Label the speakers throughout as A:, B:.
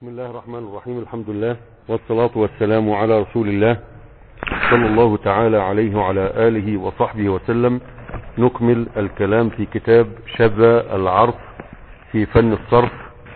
A: بسم الله الرحمن الرحيم الحمد لله والصلاة والسلام على رسول الله صلى الله تعالى عليه وعلى آله وصحبه وسلم نكمل الكلام في كتاب شذا العرف في فن الصرف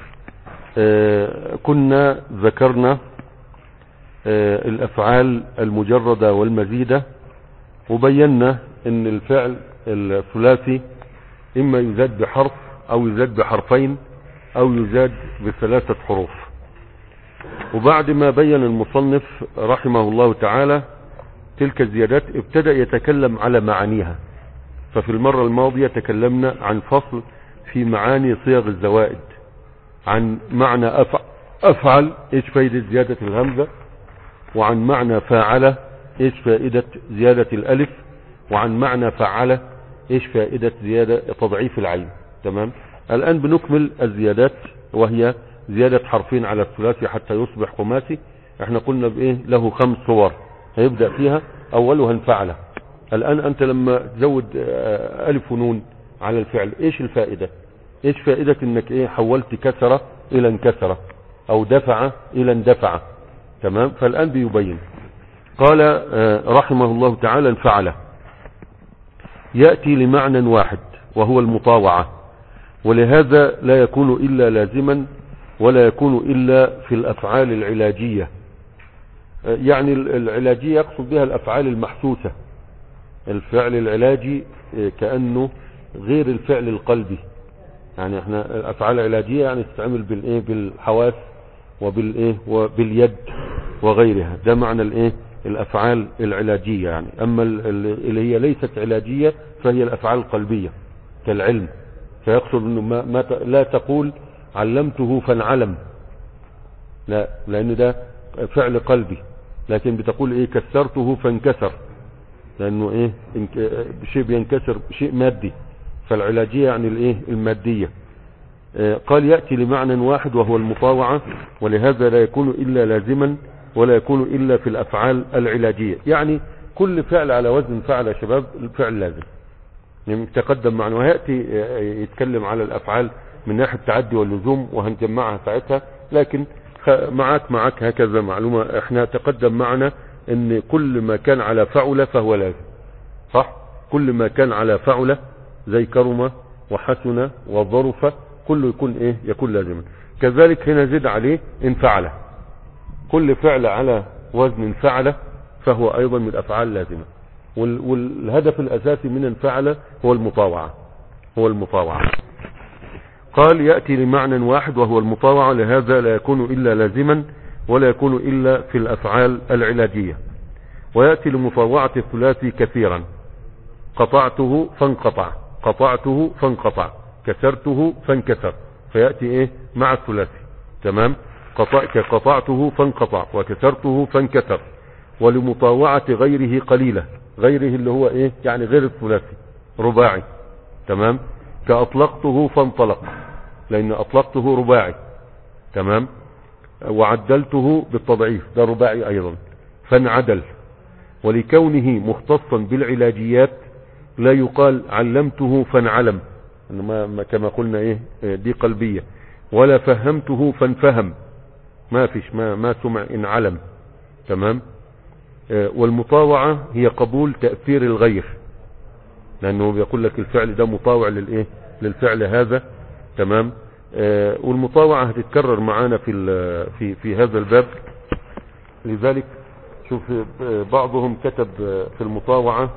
A: آه كنا ذكرنا آه الأفعال المجردة والمزيدة وبينا ان الفعل الثلاثي اما يزاد بحرف او يزاد بحرفين او يزاد بثلاثة حروف وبعد ما بين المصنف رحمه الله تعالى تلك الزيادات ابتدأ يتكلم على معانيها ففي المرة الماضية تكلمنا عن فصل في معاني صيغ الزوائد عن معنى أفعل ايش فائدة زيادة الهمزة وعن معنى فاعل ايش فائدة زيادة الالف وعن معنى فعل ايش فائدة زيادة تضعيف العين تمام الان بنكمل الزيادات وهي زيادة حرفين على الثلاثي حتى يصبح خماسي احنا قلنا بايه له خمس صور هيبدأ فيها اولها انفعل الان انت لما تزود الف ونون على الفعل ايش الفائدة ايش فائدة انك ايه حولت كسرة الى انكسرة او دفع الى اندفع تمام فالان بيبين قال رحمه الله تعالى انفعل يأتي لمعنى واحد وهو المطاوعة ولهذا لا يكون إلا لازما ولا يكون إلا في الأفعال العلاجية يعني العلاجية يقصد بها الأفعال المحسوسة الفعل العلاجي كأنه غير الفعل القلبي يعني احنا الأفعال العلاجية يعني تستعمل بالإيه بالحواس وبالإيه وباليد وغيرها ده معنى الإيه الأفعال العلاجية يعني أما اللي هي ليست علاجية فهي الأفعال القلبية كالعلم فيقصد أنه ما, ما لا تقول علمته فانعلم لا لأن ده فعل قلبي لكن بتقول ايه كسرته فانكسر لأنه ايه شيء بينكسر شيء مادي فالعلاجية يعني الايه المادية قال يأتي لمعنى واحد وهو المطاوعة ولهذا لا يكون إلا لازما ولا يكون إلا في الأفعال العلاجية يعني كل فعل على وزن فعل يا شباب الفعل لازم يعني تقدم معنا ويأتي يتكلم على الأفعال من ناحية التعدي واللزوم وهنجمعها ساعتها لكن معاك معاك هكذا معلومة احنا تقدم معنا ان كل ما كان على فعل فهو لازم صح كل ما كان على فعل زي كرم وحسن وظرف كله يكون ايه يكون لازما كذلك هنا زد عليه ان فعل كل فعل على وزن فعل فهو ايضا من الافعال لازمة والهدف الاساسي من الفعل هو المطاوعة هو المطاوعة قال يأتي لمعنى واحد وهو المطاوعة لهذا لا يكون إلا لازما ولا يكون إلا في الأفعال العلاجية ويأتي لمطاوعة الثلاثي كثيرا قطعته فانقطع قطعته فانقطع كسرته فانكسر فيأتي ايه مع الثلاثي تمام قطع قطعته فانقطع وكسرته فانكسر ولمطاوعة غيره قليلة غيره اللي هو ايه يعني غير الثلاثي رباعي تمام كأطلقته فانطلق لأن أطلقته رباعي تمام وعدلته بالتضعيف ده رباعي أيضا فانعدل ولكونه مختصا بالعلاجيات لا يقال علمته فانعلم ما كما قلنا ايه دي قلبية ولا فهمته فانفهم ما فيش ما, ما سمع انعلم تمام والمطاوعة هي قبول تأثير الغير لانه بيقول لك الفعل ده مطاوع للايه للفعل هذا تمام آه والمطاوعة هتتكرر معانا في في في هذا الباب لذلك شوف بعضهم كتب في المطاوعة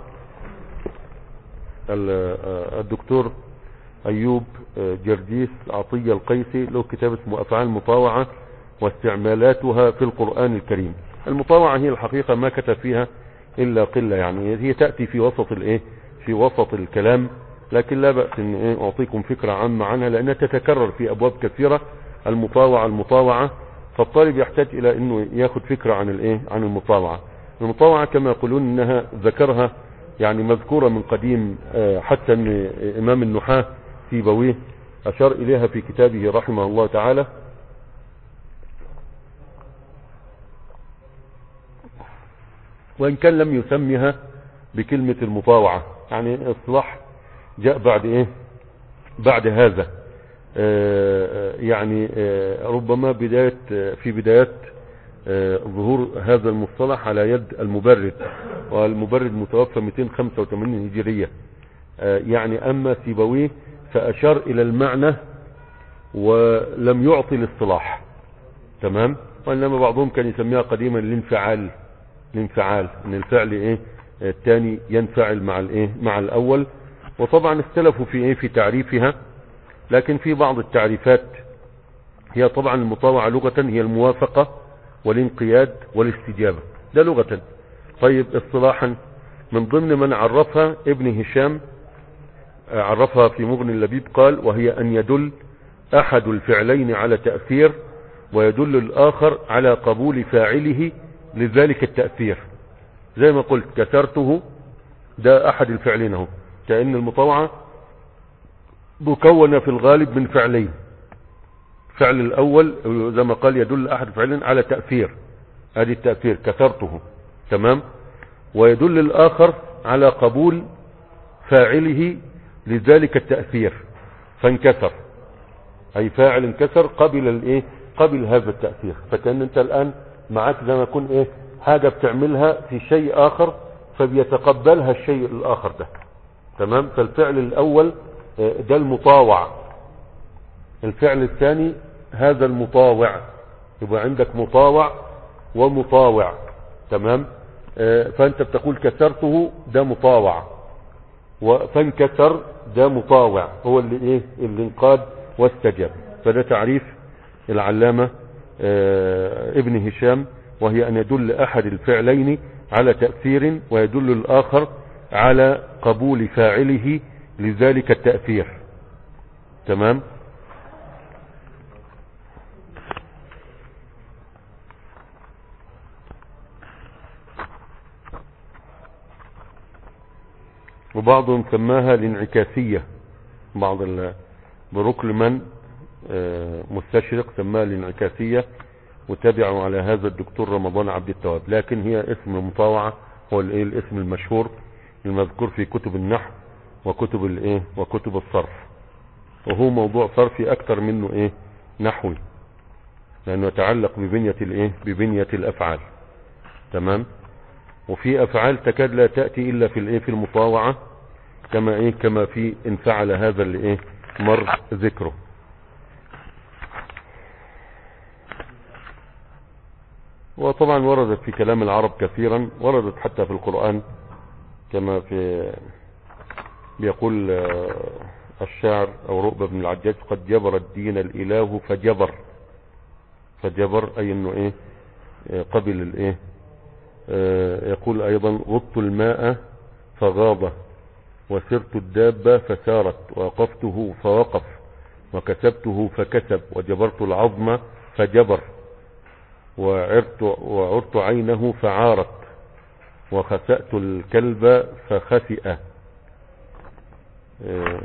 A: الدكتور ايوب جرديس عطية القيسي له كتاب اسمه افعال المطاوعة واستعمالاتها في القرآن الكريم المطاوعة هي الحقيقة ما كتب فيها الا قلة يعني هي تأتي في وسط الايه في وسط الكلام لكن لا بأس ان ايه اعطيكم فكرة عامة عنها لانها تتكرر في ابواب كثيرة المطاوعة المطاوعة فالطالب يحتاج الى انه ياخد فكرة عن الايه عن المطاوعة المطاوعة كما يقولون انها ذكرها يعني مذكورة من قديم حتى ان امام النحاة في بويه اشار اليها في كتابه رحمه الله تعالى وان كان لم يسميها بكلمة المطاوعة يعني اصلاح جاء بعد ايه بعد هذا آه، يعني آه، ربما بداية آه، في بدايات آه، ظهور هذا المصطلح على يد المبرد والمبرد متوفى 285 هجرية آه، يعني أما سيبويه فأشار إلى المعنى ولم يعطي الاصطلاح تمام وإنما بعضهم كان يسميها قديما الانفعال الانفعال ان الفعل ايه آه، الثاني ينفعل مع الايه مع الاول وطبعا اختلفوا في ايه في تعريفها لكن في بعض التعريفات هي طبعا المطاوعة لغة هي الموافقة والانقياد والاستجابة ده لغة طيب اصطلاحا من ضمن من عرفها ابن هشام آه، عرفها في مغني اللبيب قال وهي ان يدل احد الفعلين على تأثير ويدل الاخر على قبول فاعله لذلك التأثير زي ما قلت كسرته ده احد الفعلين اهو كأن المطوعة مكونة في الغالب من فعلين فعل الاول زي ما قال يدل احد الفعلين على تأثير ادي التأثير كسرته تمام ويدل الاخر على قبول فاعله لذلك التأثير فانكسر اي فاعل انكسر قبل الايه قبل هذا التأثير فكأن انت الان معاك زي ما يكون ايه حاجة بتعملها في شيء اخر فبيتقبلها الشيء الاخر ده تمام فالفعل الاول آه، ده المطاوع الفعل الثاني هذا المطاوع يبقى عندك مطاوع ومطاوع تمام آه، فانت بتقول كسرته ده مطاوع و- فانكسر ده مطاوع هو اللي ايه اللي انقاد واستجاب فده تعريف العلامة آه، ابن هشام وهي ان يدل احد الفعلين على تأثير ويدل الاخر على قبول فاعله لذلك التأثير تمام وبعضهم سماها الانعكاسية بعض ال- بركل من آه، مستشرق سماها الانعكاسية وتبعوا على هذا الدكتور رمضان عبد التواب لكن هي اسم المطاوعة هو الايه الاسم المشهور المذكور في كتب النحو وكتب الايه وكتب الصرف وهو موضوع صرفي اكتر منه ايه نحوي لانه يتعلق ببنية الايه ببنية الافعال تمام وفي افعال تكاد لا تأتي الا في الايه في المطاوعة كما ايه كما في ان فعل هذا اللي ايه مر ذكره وطبعا وردت في كلام العرب كثيرا وردت حتى في القرآن كما في بيقول آه، الشاعر او رؤبة بن العجاج قد جبر الدين الاله فجبر فجبر اي انه ايه آه، قبل الايه آه، يقول ايضا غضت الماء فغاض وسرت الدابة فسارت ووقفته فوقف وكسبته فكسب وجبرت العظم فجبر وعرت, وعرت عينه فعارت وخسأت الكلب فخسئ آه،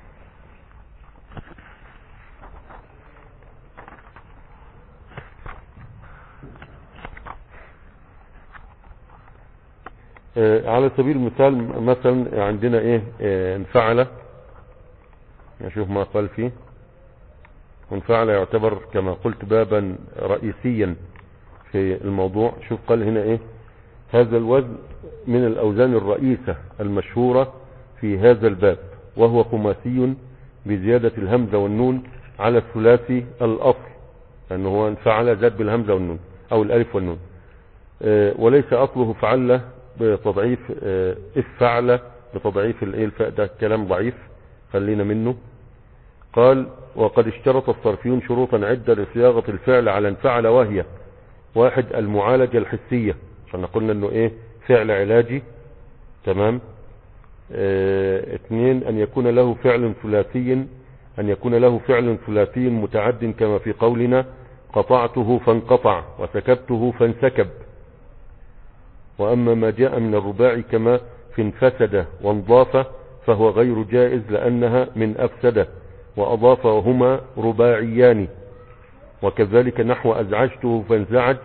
A: آه، على سبيل المثال مثلا عندنا ايه آه، انفعل نشوف ما قال فيه انفعل يعتبر كما قلت بابا رئيسيا في الموضوع شوف قال هنا ايه هذا الوزن من الاوزان الرئيسة المشهورة في هذا الباب وهو خماسي بزيادة الهمزة والنون على الثلاثي الاصل لانه هو انفعل زاد بالهمزة والنون او الالف والنون آه، وليس اصله فعل بتضعيف آه، افعل بتضعيف الايه الفاء ده كلام ضعيف خلينا منه قال وقد اشترط الصرفيون شروطا عدة لصياغة الفعل على انفعل وهي واحد المعالجة الحسية عشان قلنا انه ايه فعل علاجي تمام اه اثنين ان يكون له فعل ثلاثي ان يكون له فعل ثلاثي متعد كما في قولنا قطعته فانقطع وسكبته فانسكب واما ما جاء من الرباعي كما في انفسد وانضاف فهو غير جائز لانها من افسده واضاف وهما رباعيان وكذلك نحو ازعجته فانزعج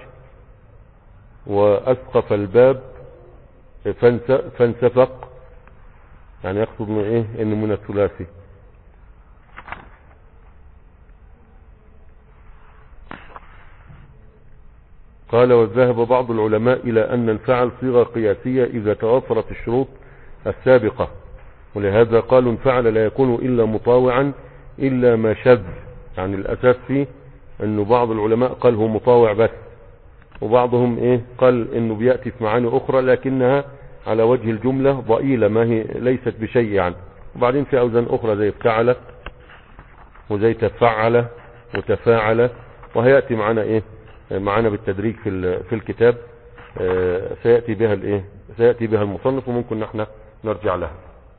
A: واسقف الباب فانس فانسفق يعني يقصد من ايه انه من الثلاثي قال وذهب بعض العلماء إلى أن انفعل صيغة قياسية إذا توفرت الشروط السابقة ولهذا قالوا انفعل لا يكون إلا مطاوعا إلا ما شذ يعني الأساس فيه أنه بعض العلماء قال هو مطاوع بس وبعضهم إيه قال أنه بيأتي في معاني أخرى لكنها على وجه الجملة ضئيلة ما هي ليست بشيء يعني وبعدين في أوزان أخرى زي افتعل وزي تفعل وتفاعل وهيأتي معنا إيه معنا بالتدريج في ال- في الكتاب آه، سيأتي بها الإيه سيأتي بها المصنف وممكن نحن نرجع لها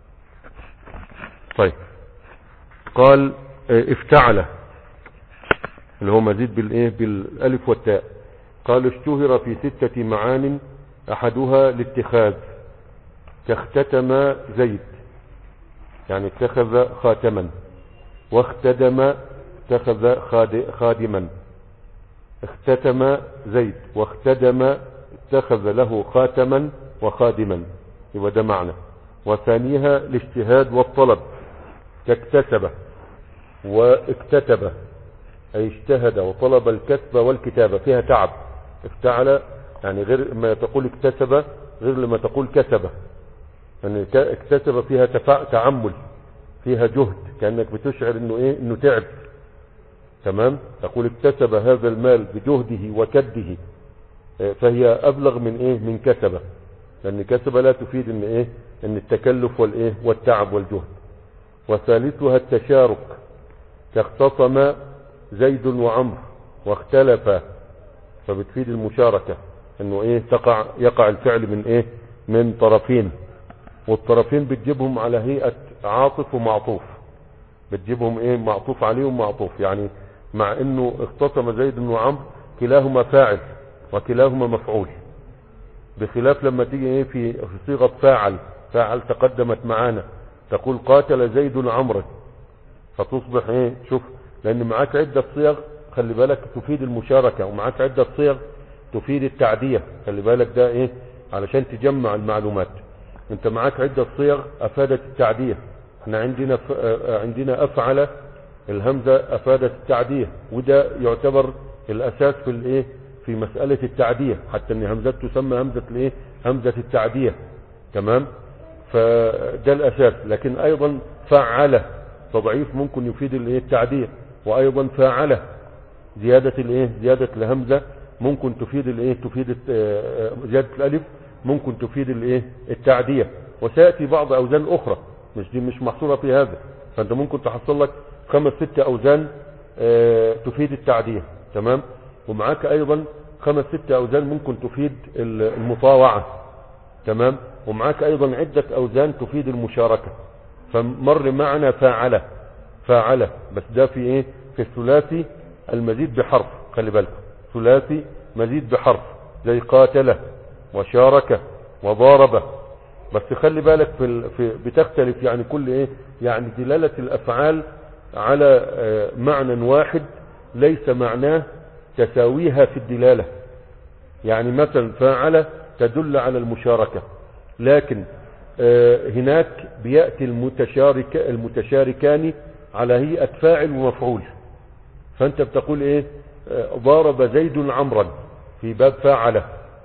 A: طيب قال آه، افتعل اللي هو مزيد بالايه بالالف والتاء قال اشتهر في ستة معان احدها الاتخاذ كاختتم زيد يعني اتخذ خاتما واختدم اتخذ خاد- خادما اختتم زيد واختدم اتخذ له خاتما وخادما يبقى ده معنى وثانيها الاجتهاد والطلب كاكتسب واكتتب أي اجتهد وطلب الكسب والكتابة فيها تعب افتعل يعني غير ما تقول اكتسب غير لما تقول كسب يعني ك- اكتسب فيها تفع تعمل فيها جهد كأنك بتشعر انه ايه انه تعب تمام تقول اكتسب هذا المال بجهده وكده اه، فهي ابلغ من ايه من كسب لان كسب لا تفيد ان ايه ان التكلف والايه والتعب والجهد وثالثها التشارك كاختصم زيد وعمر واختلفا فبتفيد المشاركة انه ايه تقع يقع الفعل من ايه من طرفين والطرفين بتجيبهم على هيئة عاطف ومعطوف بتجيبهم ايه معطوف عليهم معطوف يعني مع انه اختصم زيد وعمر كلاهما فاعل وكلاهما مفعول بخلاف لما تيجي ايه في في صيغة فاعل فاعل تقدمت معانا تقول قاتل زيد عمرو فتصبح ايه شوف لان معاك عدة صيغ خلي بالك تفيد المشاركة ومعاك عدة صيغ تفيد التعدية خلي بالك ده ايه علشان تجمع المعلومات انت معاك عدة صيغ افادت التعدية احنا عندنا ف... آه، عندنا افعل الهمزة افادت التعدية وده يعتبر الاساس في الايه في مسألة التعدية حتى ان همزة تسمى همزة الايه همزة التعدية تمام فده الاساس لكن ايضا فعل تضعيف ممكن يفيد الايه التعدية وايضا فاعل زيادة الايه زيادة الهمزة ممكن تفيد الايه تفيد الت- آه، آه، زيادة الالف ممكن تفيد الايه التعدية وسيأتي بعض اوزان اخرى مش دي مش محصورة في هذا فانت ممكن تحصل لك خمس ست اوزان آه، تفيد التعدية تمام ومعاك ايضا خمس ست اوزان ممكن تفيد ال- المطاوعة تمام ومعاك ايضا عدة اوزان تفيد المشاركة فمر معنا فاعلة فاعلة بس ده في ايه في الثلاثي المزيد بحرف خلي بالك ثلاثي مزيد بحرف زي قاتله وشارك وضارب بس خلي بالك في, ال... في بتختلف يعني كل ايه يعني دلالة الافعال على آه، معنى واحد ليس معناه تساويها في الدلالة يعني مثلا فاعل تدل على المشاركة لكن آه، هناك بيأتي المتشارك المتشاركان على هيئة فاعل ومفعول فانت بتقول ايه آه، ضارب زيد عمرا في باب فاعل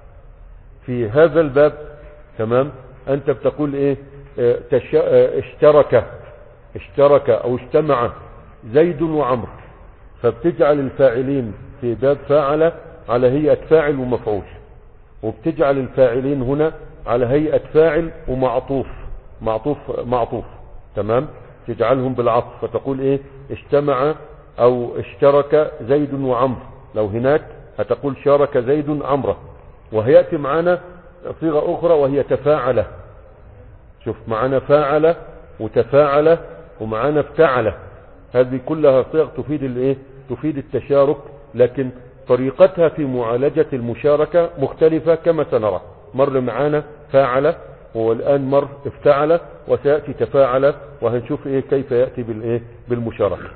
A: في هذا الباب تمام انت بتقول ايه آه، تش... آه، اشترك اشترك او اجتمع زيد وعمر فبتجعل الفاعلين في باب فاعل على هيئة فاعل ومفعول وبتجعل الفاعلين هنا على هيئة فاعل ومعطوف معطوف معطوف تمام تجعلهم بالعطف فتقول ايه اجتمع او اشترك زيد وعمر لو هناك هتقول شارك زيد عمره وهيأتي معنا صيغة اخرى وهي تفاعل شوف معنا فاعل وتفاعل ومعنا افتعل هذه كلها صيغ تفيد الايه تفيد التشارك لكن طريقتها في معالجة المشاركة مختلفة كما سنرى مر معانا فاعل والآن مر افتعل وسيأتي تفاعل وهنشوف ايه كيف يأتي بالايه بالمشاركة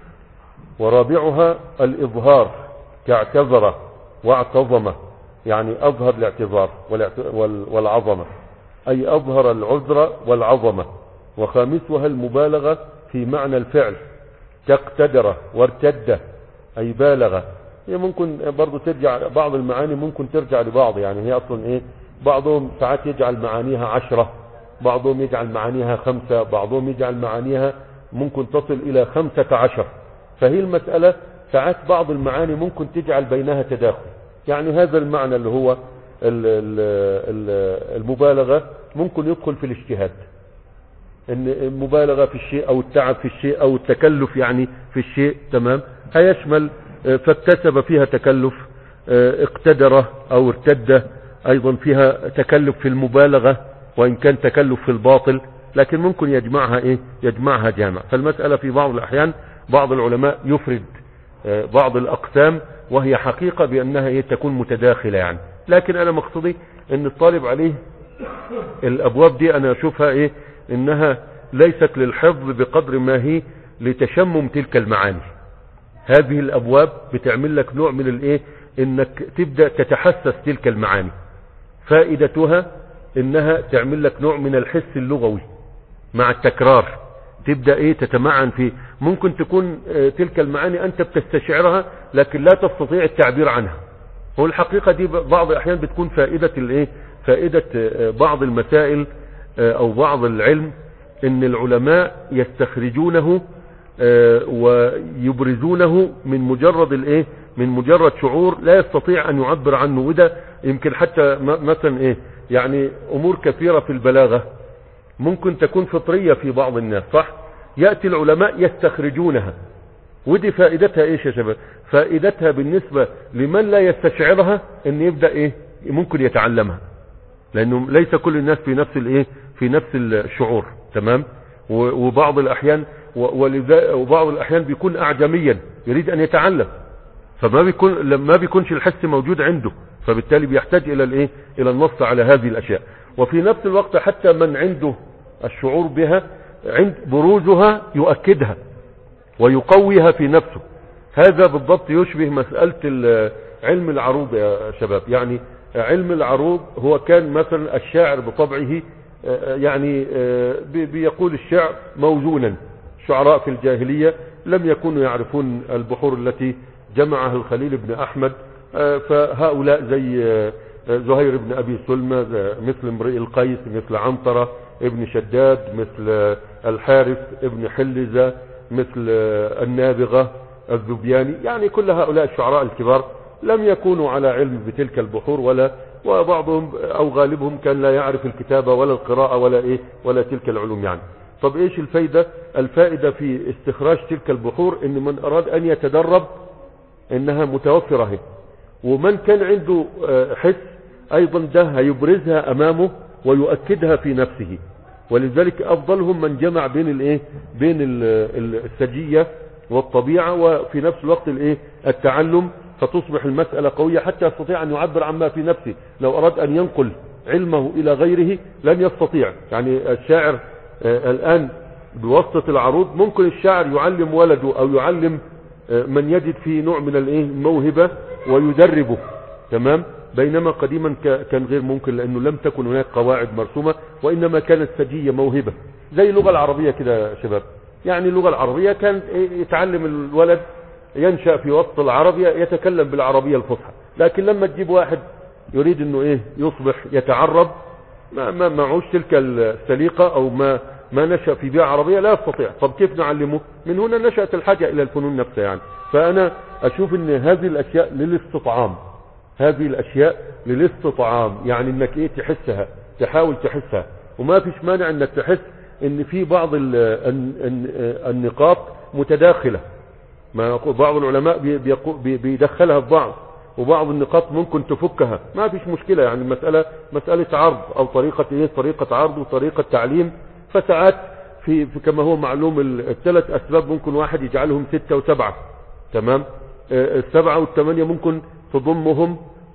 A: ورابعها الإظهار كاعتذر واعتظم يعني أظهر الاعتذار والاعت- وال- والعظمة أي أظهر العذر والعظمة وخامسها المبالغة في معنى الفعل كاقتدر وارتد أي بالغ هي ممكن برضو ترجع بعض المعاني ممكن ترجع لبعض يعني هي اصلا ايه بعضهم ساعات يجعل معانيها عشرة بعضهم يجعل معانيها خمسة بعضهم يجعل معانيها ممكن تصل الى خمسة عشر فهي المسألة ساعات بعض المعاني ممكن تجعل بينها تداخل يعني هذا المعنى اللي هو ال- ال- ال- المبالغة ممكن يدخل في الاجتهاد ان المبالغة في الشيء او التعب في الشيء او التكلف يعني في الشيء تمام هيشمل آه، فاكتسب فيها تكلف آه، اقتدر او ارتد ايضا فيها تكلف في المبالغة وان كان تكلف في الباطل لكن ممكن يجمعها ايه يجمعها جامع فالمسألة في بعض الاحيان بعض العلماء يفرد آه، بعض الاقسام وهي حقيقة بانها ايه تكون متداخلة يعني لكن انا مقصدي ان الطالب عليه الابواب دي انا اشوفها ايه انها ليست للحفظ بقدر ما هي لتشمم تلك المعاني هذه الابواب بتعمل لك نوع من الايه انك تبدأ تتحسس تلك المعاني فائدتها انها تعمل لك نوع من الحس اللغوي مع التكرار تبدأ ايه تتمعن في ممكن تكون آه، تلك المعاني انت بتستشعرها لكن لا تستطيع التعبير عنها هو الحقيقة دي بعض الاحيان بتكون فائدة الايه فائدة آه، بعض المسائل آه، او بعض العلم ان العلماء يستخرجونه آه، ويبرزونه من مجرد الايه من مجرد شعور لا يستطيع ان يعبر عنه وده يمكن حتى م- مثلا ايه يعني امور كثيرة في البلاغة ممكن تكون فطرية في بعض الناس صح يأتي العلماء يستخرجونها ودي فائدتها ايش يا شباب فائدتها بالنسبة لمن لا يستشعرها ان يبدأ ايه ممكن يتعلمها لانه ليس كل الناس في نفس الايه في نفس الشعور تمام و- وبعض الاحيان و- ولذا وبعض الاحيان بيكون اعجميا يريد ان يتعلم فما بيكون لما بيكونش الحس موجود عنده فبالتالي بيحتاج الى الايه الى النص على هذه الاشياء وفي نفس الوقت حتى من عنده الشعور بها عند بروزها يؤكدها ويقويها في نفسه هذا بالضبط يشبه مسألة ال- علم العروض يا شباب يعني علم العروض هو كان مثلا الشاعر بطبعه آه، يعني آه، بي- بيقول الشعر موزونا شعراء في الجاهلية لم يكونوا يعرفون البحور التي جمعها الخليل بن أحمد آه، فهؤلاء زي آه، زهير بن أبي سلمى آه، مثل امرئ القيس مثل عنترة ابن شداد مثل آه، الحارث ابن حلزة مثل آه، النابغة الذبياني يعني كل هؤلاء الشعراء الكبار لم يكونوا على علم بتلك البحور ولا وبعضهم او غالبهم كان لا يعرف الكتابة ولا القراءة ولا ايه ولا تلك العلوم يعني طب ايش الفايدة الفائدة في استخراج تلك البحور ان من اراد ان يتدرب انها متوفرة هي ومن كان عنده آه، حس ايضا ده هيبرزها امامه ويؤكدها في نفسه ولذلك افضلهم من جمع بين الايه بين ال- ال- السجية والطبيعة وفي نفس الوقت الايه التعلم فتصبح المسألة قوية حتى يستطيع ان يعبر عما في نفسه لو اراد ان ينقل علمه الى غيره لن يستطيع يعني الشاعر آه، الان بواسطة العروض ممكن الشاعر يعلم ولده او يعلم آه، من يجد فيه نوع من الايه الموهبة ويدربه تمام بينما قديما ك- كان غير ممكن لانه لم تكن هناك قواعد مرسومة وانما كانت سجية موهبة زي اللغة العربية كده يا شباب يعني اللغة العربية كان إيه يتعلم الولد ينشأ في وسط العرب يتكلم بالعربية الفصحى لكن لما تجيب واحد يريد انه ايه يصبح يتعرب ما ما معوش تلك السليقة او ما ما نشأ في بيئة عربية لا يستطيع طب كيف نعلمه من هنا نشأت الحاجة الى الفنون نفسها يعني فانا اشوف ان هذه الاشياء للاستطعام هذه الاشياء للاستطعام يعني انك ايه تحسها تحاول تحسها وما فيش مانع انك تحس ان في بعض ال- الن- الن- النقاط متداخلة ما يقول بعض العلماء بي- بيقو- بي- بيدخلها في بعض وبعض النقاط ممكن تفكها ما فيش مشكلة يعني المسألة مسألة عرض او طريقة ايه طريقة عرض وطريقة تعليم فساعات في, في كما هو معلوم ال- الثلاث اسباب ممكن واحد يجعلهم ستة وسبعة تمام آه، السبعة والثمانية ممكن تضمهم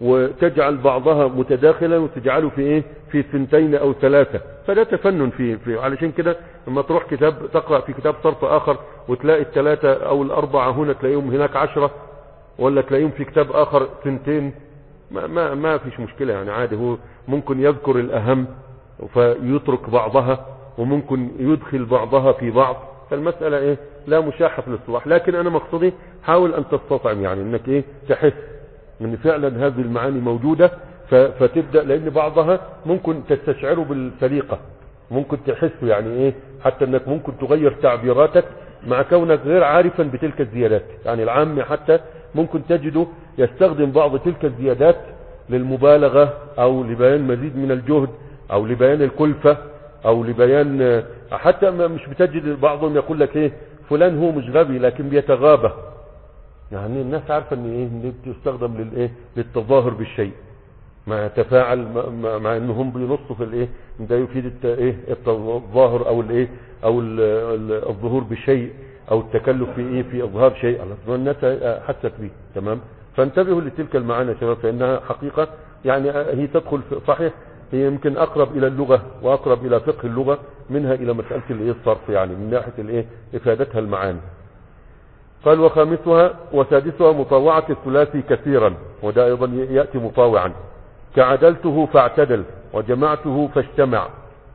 A: وتجعل بعضها متداخلا وتجعله في ايه في ثنتين او ثلاثة فده تفنن في, في علشان كده لما تروح كتاب تقرأ في كتاب صرف اخر وتلاقي الثلاثة او الاربعة هنا تلاقيهم هناك عشرة ولا تلاقيهم في كتاب اخر ثنتين ما, ما, ما فيش مشكلة يعني عادي هو ممكن يذكر الاهم فيترك بعضها وممكن يدخل بعضها في بعض فالمسألة ايه لا مشاحة في الاصطلاح لكن انا مقصدي حاول ان تستطعم يعني انك ايه تحس ان فعلا هذه المعاني موجودة ف- فتبدأ لان بعضها ممكن تستشعره بالسليقة ممكن تحسه يعني ايه حتى انك ممكن تغير تعبيراتك مع كونك غير عارفا بتلك الزيادات يعني العام حتى ممكن تجده يستخدم بعض تلك الزيادات للمبالغة او لبيان مزيد من الجهد او لبيان الكلفة او لبيان حتى ما- مش بتجد بعضهم يقول لك ايه فلان هو مش غبي لكن بيتغابى يعني الناس عارفة ان ايه ان بتستخدم للايه للتظاهر بالشيء مع تفاعل مع- مع, مع انهم بينصوا في الايه ده يفيد الت- ايه التظاهر او الايه او ال- ال- الظهور بشيء او التكلف في ايه في اظهار شيء الله الناس حست به تمام فانتبهوا لتلك المعاني يا شباب فانها حقيقه يعني هي تدخل في صحيح هي يمكن اقرب الى اللغه واقرب الى فقه اللغه منها الى مساله الايه الصرف يعني من ناحيه الايه افادتها المعاني قال وخامسها وسادسها مطاوعة الثلاثي كثيرا وده أيضا يأتي مطاوعا كعدلته فاعتدل وجمعته فاجتمع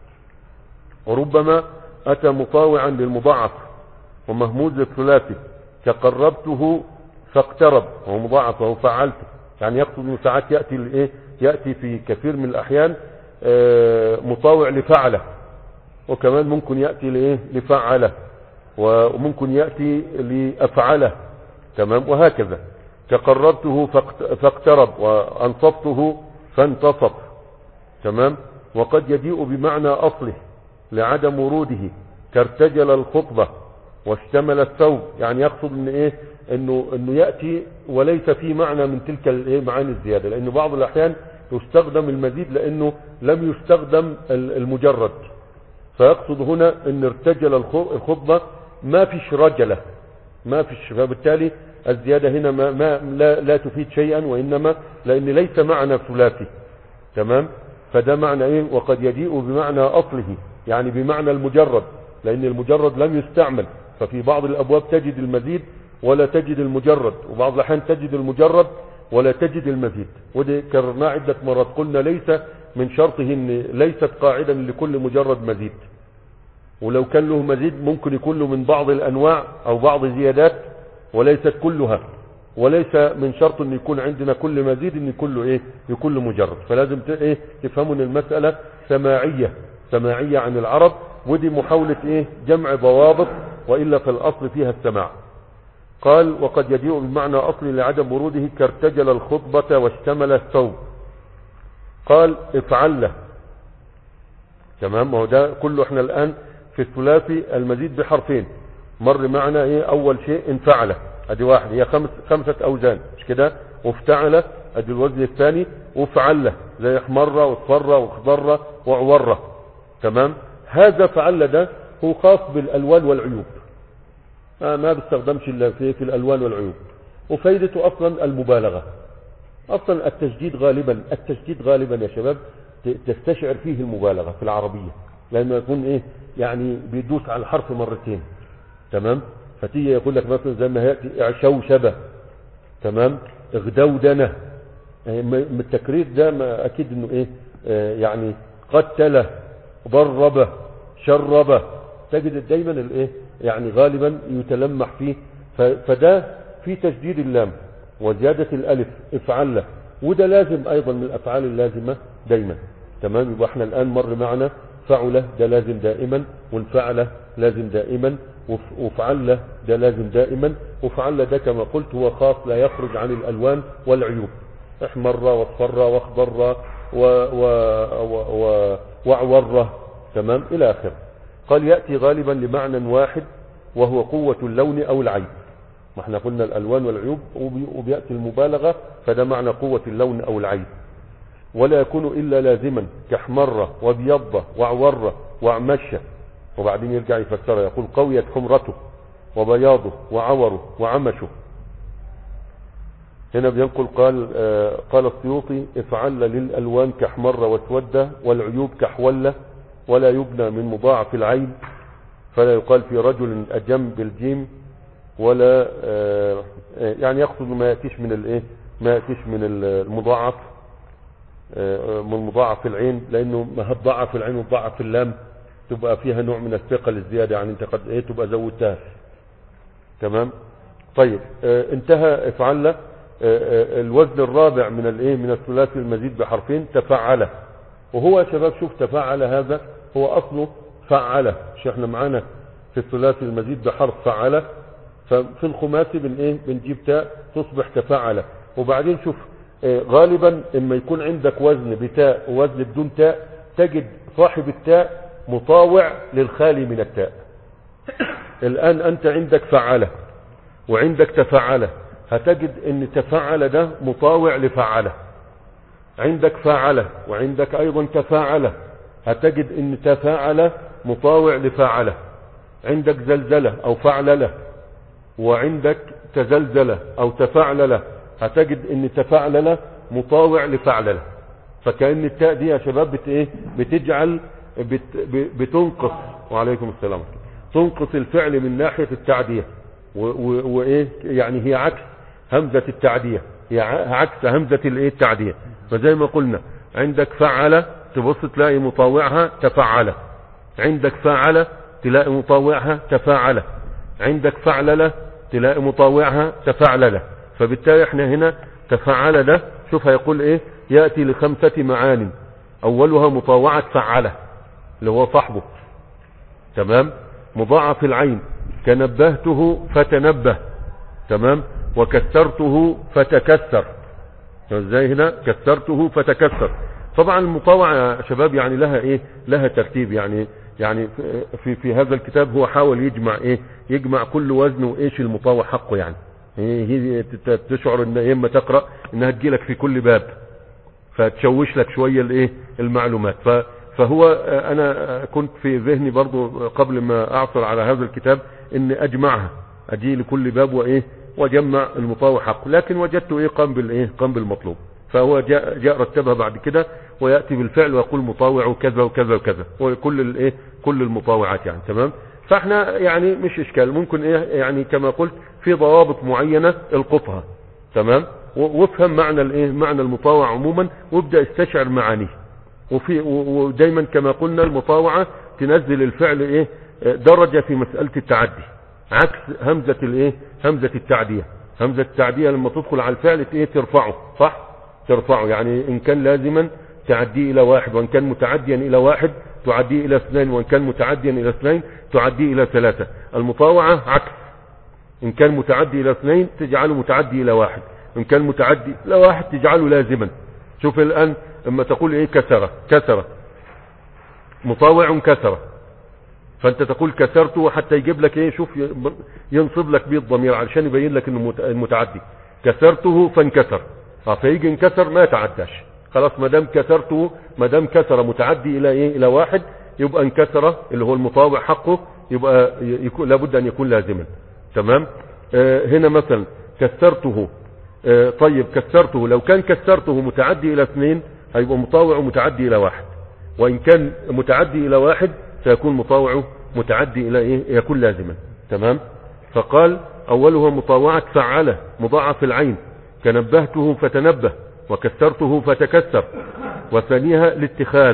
A: وربما أتى مطاوعا للمضاعف ومهموز الثلاثي كقربته فاقترب وهو مضاعف وهو فعلته يعني يقصد انه ساعات يأتي الايه يأتي في كثير من الأحيان آه، مطاوع لفعله وكمان ممكن يأتي لإيه لفعله وممكن يأتي لأفعله تمام وهكذا كقربته فاقت- فاقترب وأنصفته فانتصف تمام وقد يجيء بمعنى أصله لعدم وروده كارتجل الخطبة واشتمل الثوب يعني يقصد ان ايه انه انه ياتي وليس في معنى من تلك الايه معاني الزياده لان بعض الاحيان يستخدم المزيد لانه لم يستخدم ال- المجرد فيقصد هنا ان ارتجل الخ- الخطبة ما فيش رجلة ما فيش فبالتالي الزيادة هنا ما, ما لا, لا تفيد شيئا وإنما لأن ليس معنى ثلاثي تمام فده معنى ايه وقد يجيء بمعنى أصله يعني بمعنى المجرد لأن المجرد لم يستعمل ففي بعض الأبواب تجد المزيد ولا تجد المجرد وبعض الأحيان تجد المجرد ولا تجد المزيد ودي كررناه عدة مرات قلنا ليس من شرطه ان ليست قاعدة لكل مجرد مزيد ولو كان له مزيد ممكن يكون له من بعض الانواع او بعض الزيادات وليست كلها وليس من شرط ان يكون عندنا كل مزيد ان يكون له ايه يكون له مجرد فلازم ت- ايه تفهموا ان المسألة سماعية سماعية عن العرب ودي محاولة ايه جمع ضوابط والا في الاصل فيها السماع قال وقد يجيء بمعنى اصل لعدم وروده كارتجل الخطبة واشتمل الثوب قال افعل له تمام ما هو ده كله احنا الان في الثلاثي المزيد بحرفين مر معنا ايه اول شيء انفعل ادي واحد هي خمس خمسة اوزان مش كده وافتعل ادي الوزن الثاني وفعل زي احمر واصفر واخضر وعور تمام هذا فعل ده هو خاص بالالوان والعيوب آه ما بيستخدمش الا في, في الالوان والعيوب وفايدته اصلا المبالغه اصلا التشديد غالبا التشديد غالبا يا شباب ت- تستشعر فيه المبالغه في العربيه لانه يكون ايه يعني بيدوس على الحرف مرتين تمام فتيجي يقول لك مثلا زي ما ياتي اعشوشبه تمام اغدودنه يعني م- من التكرير ده ما اكيد انه ايه آه يعني قتل ضرب شرب تجد دايما الايه يعني غالبا يتلمح فيه ف- فده في تشديد اللام وزيادة الالف افعل وده لازم ايضا من الافعال اللازمة دايما تمام يبقى احنا الان مر معنا فعل ده لازم دائما والفعل لازم دائما وف- وفعل ده لازم دائما وفعل ده كما قلت هو خاص لا يخرج عن الالوان والعيوب احمر واصفر واخضر و و و و وعور تمام الى اخره قال ياتي غالبا لمعنى واحد وهو قوة اللون او العين ما احنا قلنا الالوان والعيوب وبي- وبياتي المبالغة فده معنى قوة اللون او العين ولا يكون الا لازما كاحمر وابيض وعور واعمش وبعدين يرجع يفسرها يقول قويت حمرته وبياضه وعوره وعمشه هنا بينقل قال آه قال السيوطي افعل للالوان كاحمر واسود والعيوب كحول ولا يبنى من مضاعف العين فلا يقال في رجل اجم بالجيم ولا آه آه، يعني يقصد ما ياتيش من الايه ما ياتيش من المضاعف آه، من مضاعف العين لانه ما هتضاعف العين وتضاعف اللام تبقى فيها نوع من الثقل الزيادة يعني انت قد ايه تبقى زودتها تمام طيب اه انتهى افعل اه اه الوزن الرابع من الايه من الثلاثي المزيد بحرفين تفعل وهو يا شباب شوف تفعل هذا هو اصله فعل مش احنا معانا في الثلاثي المزيد بحرف فعل ففي الخماسي بن ايه بنجيب تاء تصبح تفعل وبعدين شوف اه غالبا اما يكون عندك وزن بتاء ووزن بدون تاء تجد صاحب التاء مطاوع للخالي من التاء الآن أنت عندك فعلة وعندك تفعلة هتجد ان تفعل ده مطاوع لفعلة عندك فعلة وعندك ايضا تفاعلة هتجد ان تفاعل مطاوع لفاعلة عندك زلزلة او فعللة وعندك تزلزلة او تفعللة هتجد ان تفعللة مطاوع لفعللة فكأن التاء دي يا شباب بت ايه بتجعل بت بتنقص وعليكم السلام تنقص الفعل من ناحية التعدية وايه يعني هي عكس همزة التعدية هي عكس همزة الايه التعدية فزي ما قلنا عندك فعل تبص تلاقي مطاوعها تفعل عندك فعل تلاقي مطاوعها تفاعل عندك فعللة تلاقي مطاوعها تفعللة فبالتالي احنا هنا تفعل ده شوف هيقول ايه يأتي لخمسة معان اولها مطاوعة فعلة اللي هو صاحبه تمام مضاعف العين كنبهته فتنبه تمام وكسرته فتكسر ازاي هنا كسرته فتكسر طبعا المطاوعة يا شباب يعني لها ايه لها ترتيب يعني يعني في في هذا الكتاب هو حاول يجمع ايه يجمع كل وزن وايش المطاوع حقه يعني هي تشعر ان اما تقرا انها تجيلك في كل باب فتشوش لك شويه الايه المعلومات ف فهو انا كنت في ذهني برضو قبل ما اعثر على هذا الكتاب ان اجمعها اجي لكل باب وايه واجمع المطاوع حقه لكن وجدت ايه قام بالايه قام بالمطلوب فهو جاء, جاء رتبها بعد كده وياتي بالفعل ويقول مطاوع كذا وكذا وكذا وكل الايه كل المطاوعات يعني تمام فاحنا يعني مش اشكال ممكن ايه يعني كما قلت في ضوابط معينة القطها تمام وافهم معنى الايه معنى المطاوع عموما وابدا استشعر معانيه وفي ودايما كما قلنا المطاوعة تنزل الفعل ايه درجة في مسألة التعدي عكس همزة الايه همزة التعدية همزة التعدية لما تدخل على الفعل ايه ترفعه صح ترفعه يعني ان كان لازما تعديه الى واحد وان كان متعديا الى واحد تعديه الى اثنين وان كان متعديا الى اثنين تعديه الى ثلاثة المطاوعة عكس ان كان متعدي الى اثنين تجعله متعدي الى واحد ان كان متعدي الى واحد تجعله لازما شوف الان اما تقول ايه كسرة كسرة مطاوع كسرة فانت تقول كسرته حتى يجيب لك ايه شوف ينصب لك بيه الضمير علشان يبين لك انه المتعدي كسرته فانكسر اه فيجي انكسر ما يتعداش خلاص ما دام كسرته ما دام كسر متعدي الى ايه الى واحد يبقى انكسر اللي هو المطاوع حقه يبقى يكون لابد ان يكون لازما تمام آه هنا مثلا كسرته آه طيب كسرته لو كان كسرته متعدي الى اثنين هيبقى مطاوع متعدي الى واحد وان كان متعدي الى واحد سيكون مطاوع متعدي الى ايه يكون لازما تمام فقال اولها مطاوعة فعله مضاعف العين كنبهته فتنبه وكسرته فتكسر وثانيها الاتخاذ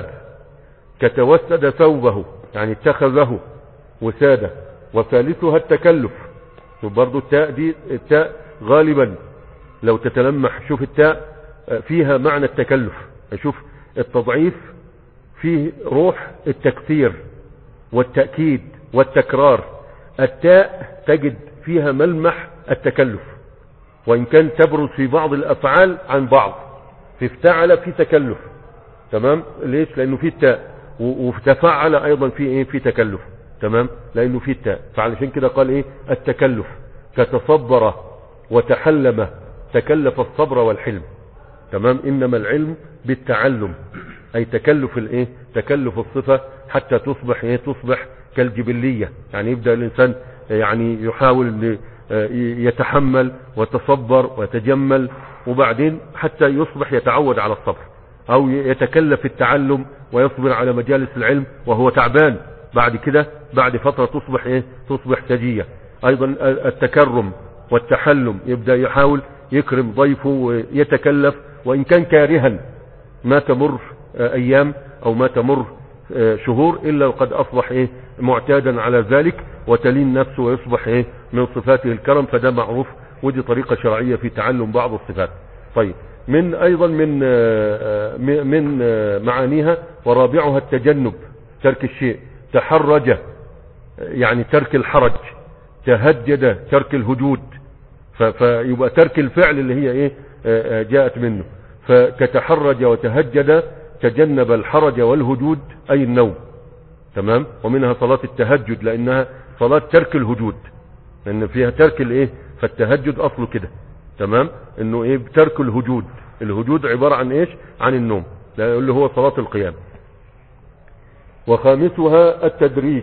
A: كتوسد ثوبه يعني اتخذه وسادة وثالثها التكلف برضو التاء دي التاء غالبا لو تتلمح شوف التاء فيها معنى التكلف شوف التضعيف فيه روح التكثير والتأكيد والتكرار التاء تجد فيها ملمح التكلف وإن كان تبرز في بعض الأفعال عن بعض في افتعل في تكلف تمام ليش لأنه في التاء وتفعل أيضا في إيه في تكلف تمام لأنه في التاء فعلشان كده قال إيه التكلف كتصبر وتحلم تكلف الصبر والحلم تمام إنما العلم بالتعلم أي تكلف الإيه تكلف الصفة حتى تصبح إيه تصبح كالجبلية يعني يبدأ الإنسان يعني يحاول يتحمل وتصبر ويتجمل وبعدين حتى يصبح يتعود على الصبر او يتكلف التعلم ويصبر على مجالس العلم وهو تعبان بعد كده بعد فترة تصبح ايه تصبح سجية ايضا التكرم والتحلم يبدأ يحاول يكرم ضيفه ويتكلف وان كان كارها ما تمر ايام او ما تمر آه، شهور الا وقد اصبح ايه معتادا على ذلك وتلين نفسه ويصبح ايه من صفاته الكرم فده معروف ودي طريقة شرعية في تعلم بعض الصفات طيب من ايضا من آه، آه، م- من آه، معانيها ورابعها التجنب ترك الشيء تحرج آه، يعني ترك الحرج تهجد ترك الهجود ف- فيبقى ترك الفعل اللي هي ايه آه، آه، جاءت منه فكتحرج وتهجد تجنب الحرج والهجود اي النوم تمام ومنها صلاة التهجد لانها صلاة ترك الهجود لان فيها ترك الايه فالتهجد اصله كده تمام انه ايه ترك الهجود الهجود عبارة عن ايش عن النوم لا اللي هو صلاة القيام وخامسها التدريج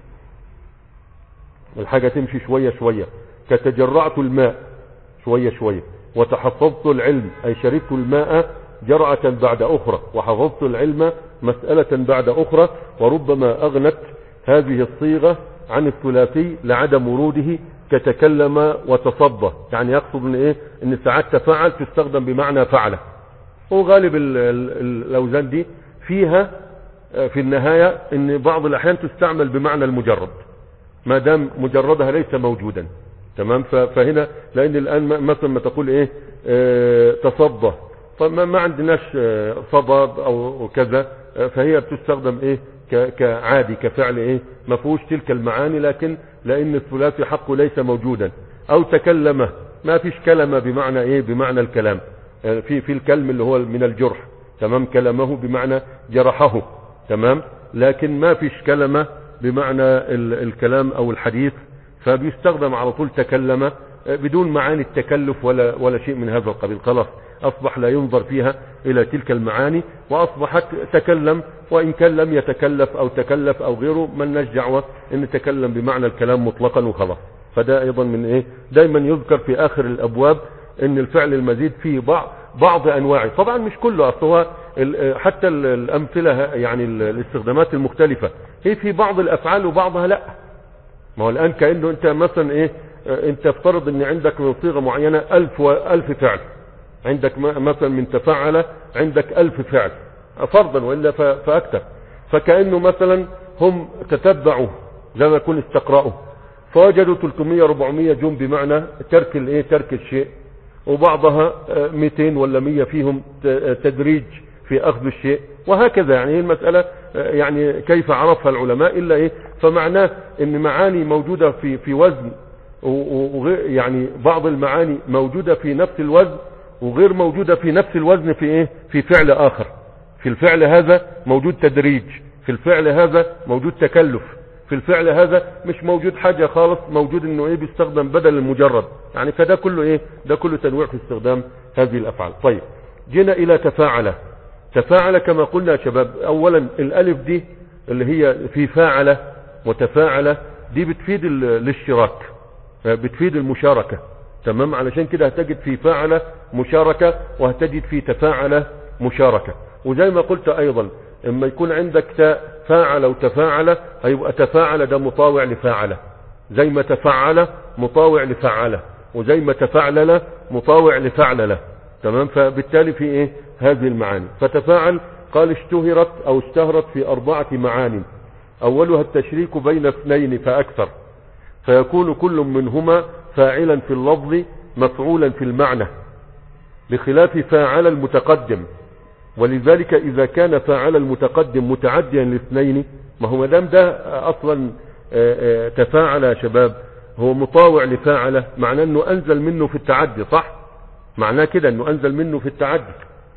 A: الحاجة تمشي شوية شوية كتجرعت الماء شوية شوية وتحفظت العلم أي شربت الماء جرعة بعد أخرى وحفظت العلم مسألة بعد أخرى وربما أغنت هذه الصيغة عن الثلاثي لعدم وروده كتكلم وتصدى يعني يقصد ان ايه ان ساعات تفاعل تستخدم بمعنى فعله وغالب ال- ال- الاوزان دي فيها آه، في النهاية ان بعض الاحيان تستعمل بمعنى المجرد ما دام مجردها ليس موجودا تمام ف- فهنا لان الان م- مثلا ما تقول ايه آه، تصدى فما ما عندناش آه، صدى او كذا آه، فهي بتستخدم ايه ك- كعادي كفعل ايه ما فيهوش تلك المعاني لكن لان الثلاثي حقه ليس موجودا او تكلم ما فيش كلمة بمعنى ايه بمعنى الكلام آه، في في الكلم اللي هو من الجرح تمام كلمه بمعنى جرحه تمام لكن ما فيش كلمة بمعنى ال- الكلام او الحديث فبيستخدم على طول تكلم آه، بدون معاني التكلف ولا ولا شيء من هذا القبيل خلاص اصبح لا ينظر فيها الى تلك المعاني واصبحت تكلم وان كان لم يتكلف او تكلف او غيره من دعوه ان تكلم بمعنى الكلام مطلقا وخلاص فده ايضا من ايه دايما يذكر في اخر الابواب ان الفعل المزيد فيه بعض بعض انواعه طبعا مش كله اصل هو ال- حتى ال- الامثله يعني ال- الاستخدامات المختلفه هي في بعض الافعال وبعضها لا ما هو الان كانه انت مثلا ايه آه، انت افترض ان عندك من صيغه معينه ألف وألف فعل عندك م- مثلا من تفعل عندك ألف فعل فرضا والا ف- فاكثر فكانه مثلا هم تتبعوا زي ما يكون استقرأوا فوجدوا 300 400 جم بمعنى ترك الايه ترك الشيء وبعضها آه، 200 ولا 100 فيهم ت- آه، تدريج في اخذ الشيء وهكذا يعني هي المسألة آه، يعني كيف عرفها العلماء الا ايه فمعناه ان معاني موجودة في في وزن و- و- وغير يعني بعض المعاني موجودة في نفس الوزن وغير موجودة في نفس الوزن في ايه في فعل اخر في الفعل هذا موجود تدريج في الفعل هذا موجود تكلف في الفعل هذا مش موجود حاجة خالص موجود انه ايه بيستخدم بدل المجرد يعني فده كله ايه ده كله تنويع في استخدام هذه الافعال طيب جينا الى تفاعل تفاعل كما قلنا يا شباب اولا الالف دي اللي هي في فاعل وتفاعل دي بتفيد ال- الاشتراك بتفيد المشاركة تمام علشان كده هتجد في فاعل مشاركة وهتجد في تفاعل مشاركة وزي ما قلت ايضا اما يكون عندك تاء فاعل وتفاعل هيبقى تفاعل ده مطاوع لفاعل زي ما تفعل مطاوع لفعل وزي ما تفعلل مطاوع لفعلل تمام فبالتالي في ايه هذه المعاني فتفاعل قال اشتهرت او اشتهرت في اربعة معان اولها التشريك بين اثنين فاكثر فيكون كل منهما فاعلا في اللفظ مفعولا في المعنى بخلاف فاعل المتقدم ولذلك اذا كان فاعل المتقدم متعديا لاثنين ما هو مدام ده اصلا آه، آه، تفاعل يا شباب هو مطاوع لفاعل معناه انه انزل منه في التعدي صح معناه كده انه انزل منه في التعدي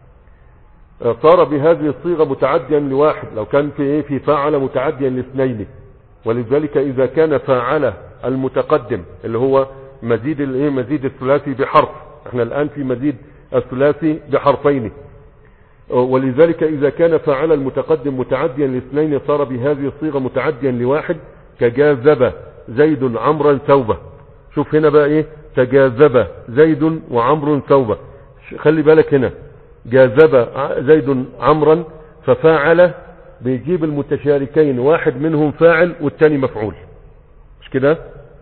A: آه، صار بهذه الصيغة متعديا لواحد لو كان في ايه في فاعل متعديا لاثنين ولذلك اذا كان فاعل المتقدم اللي هو مزيد الايه مزيد الثلاثي بحرف احنا الان في مزيد الثلاثي بحرفين ولذلك إذا كان فاعل المتقدم متعديا لاثنين صار بهذه الصيغة متعديا لواحد كجاذب زيد عمرا ثوبه شوف هنا بقى ايه تجاذب زيد وعمر ثوبه ش- خلي بالك هنا جاذب ع- زيد عمرا ففاعل بيجيب المتشاركين واحد منهم فاعل والتاني مفعول مش كده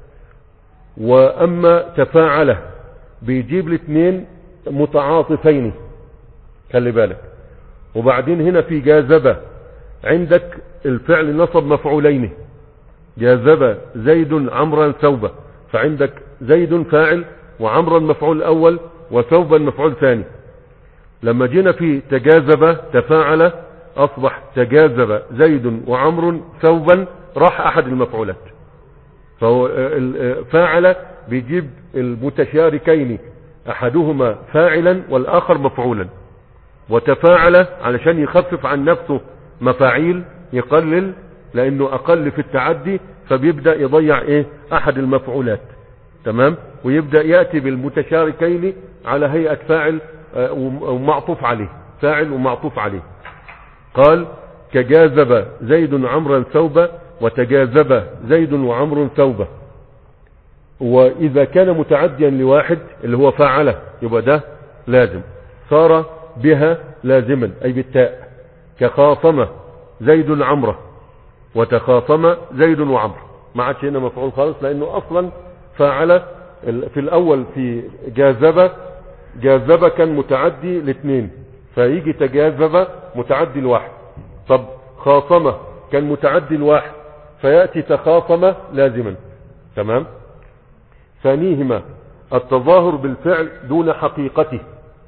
A: واما تفاعل بيجيب الاثنين متعاطفين خلي بالك وبعدين هنا في جاذبة عندك الفعل نصب مفعولين جاذب زيد عمرا ثوبا فعندك زيد فاعل وعمرا مفعول اول وثوبا مفعول ثاني لما جينا في تجاذب تفاعل اصبح تجاذب زيد وعمر ثوبا راح احد المفعولات فهو فاعل بيجيب المتشاركين احدهما فاعلا والاخر مفعولا وتفاعل علشان يخفف عن نفسه مفاعيل يقلل لانه اقل في التعدي فبيبدأ يضيع ايه احد المفعولات تمام ويبدأ يأتي بالمتشاركين على هيئة فاعل آه، ومعطوف عليه فاعل ومعطوف عليه قال كجاذب زيد عمرا ثوبا وتجاذب زيد وعمر ثوبا واذا كان متعديا لواحد اللي هو فاعله يبقى ده لازم صار بها لازما اي بالتاء كخاصم زيد عمره وتخاصم زيد وعمر ما عادش هنا مفعول خالص لانه اصلا فاعل في الاول في جاذب جاذب كان متعدي لاثنين فيجي تجاذب متعدي لواحد طب خاصمه كان متعدي لواحد فيأتي تخاصم لازما تمام ثانيهما التظاهر بالفعل دون حقيقته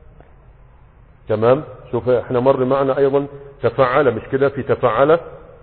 A: تمام شوف احنا مر معنا ايضا تفعل مش كده في تفعل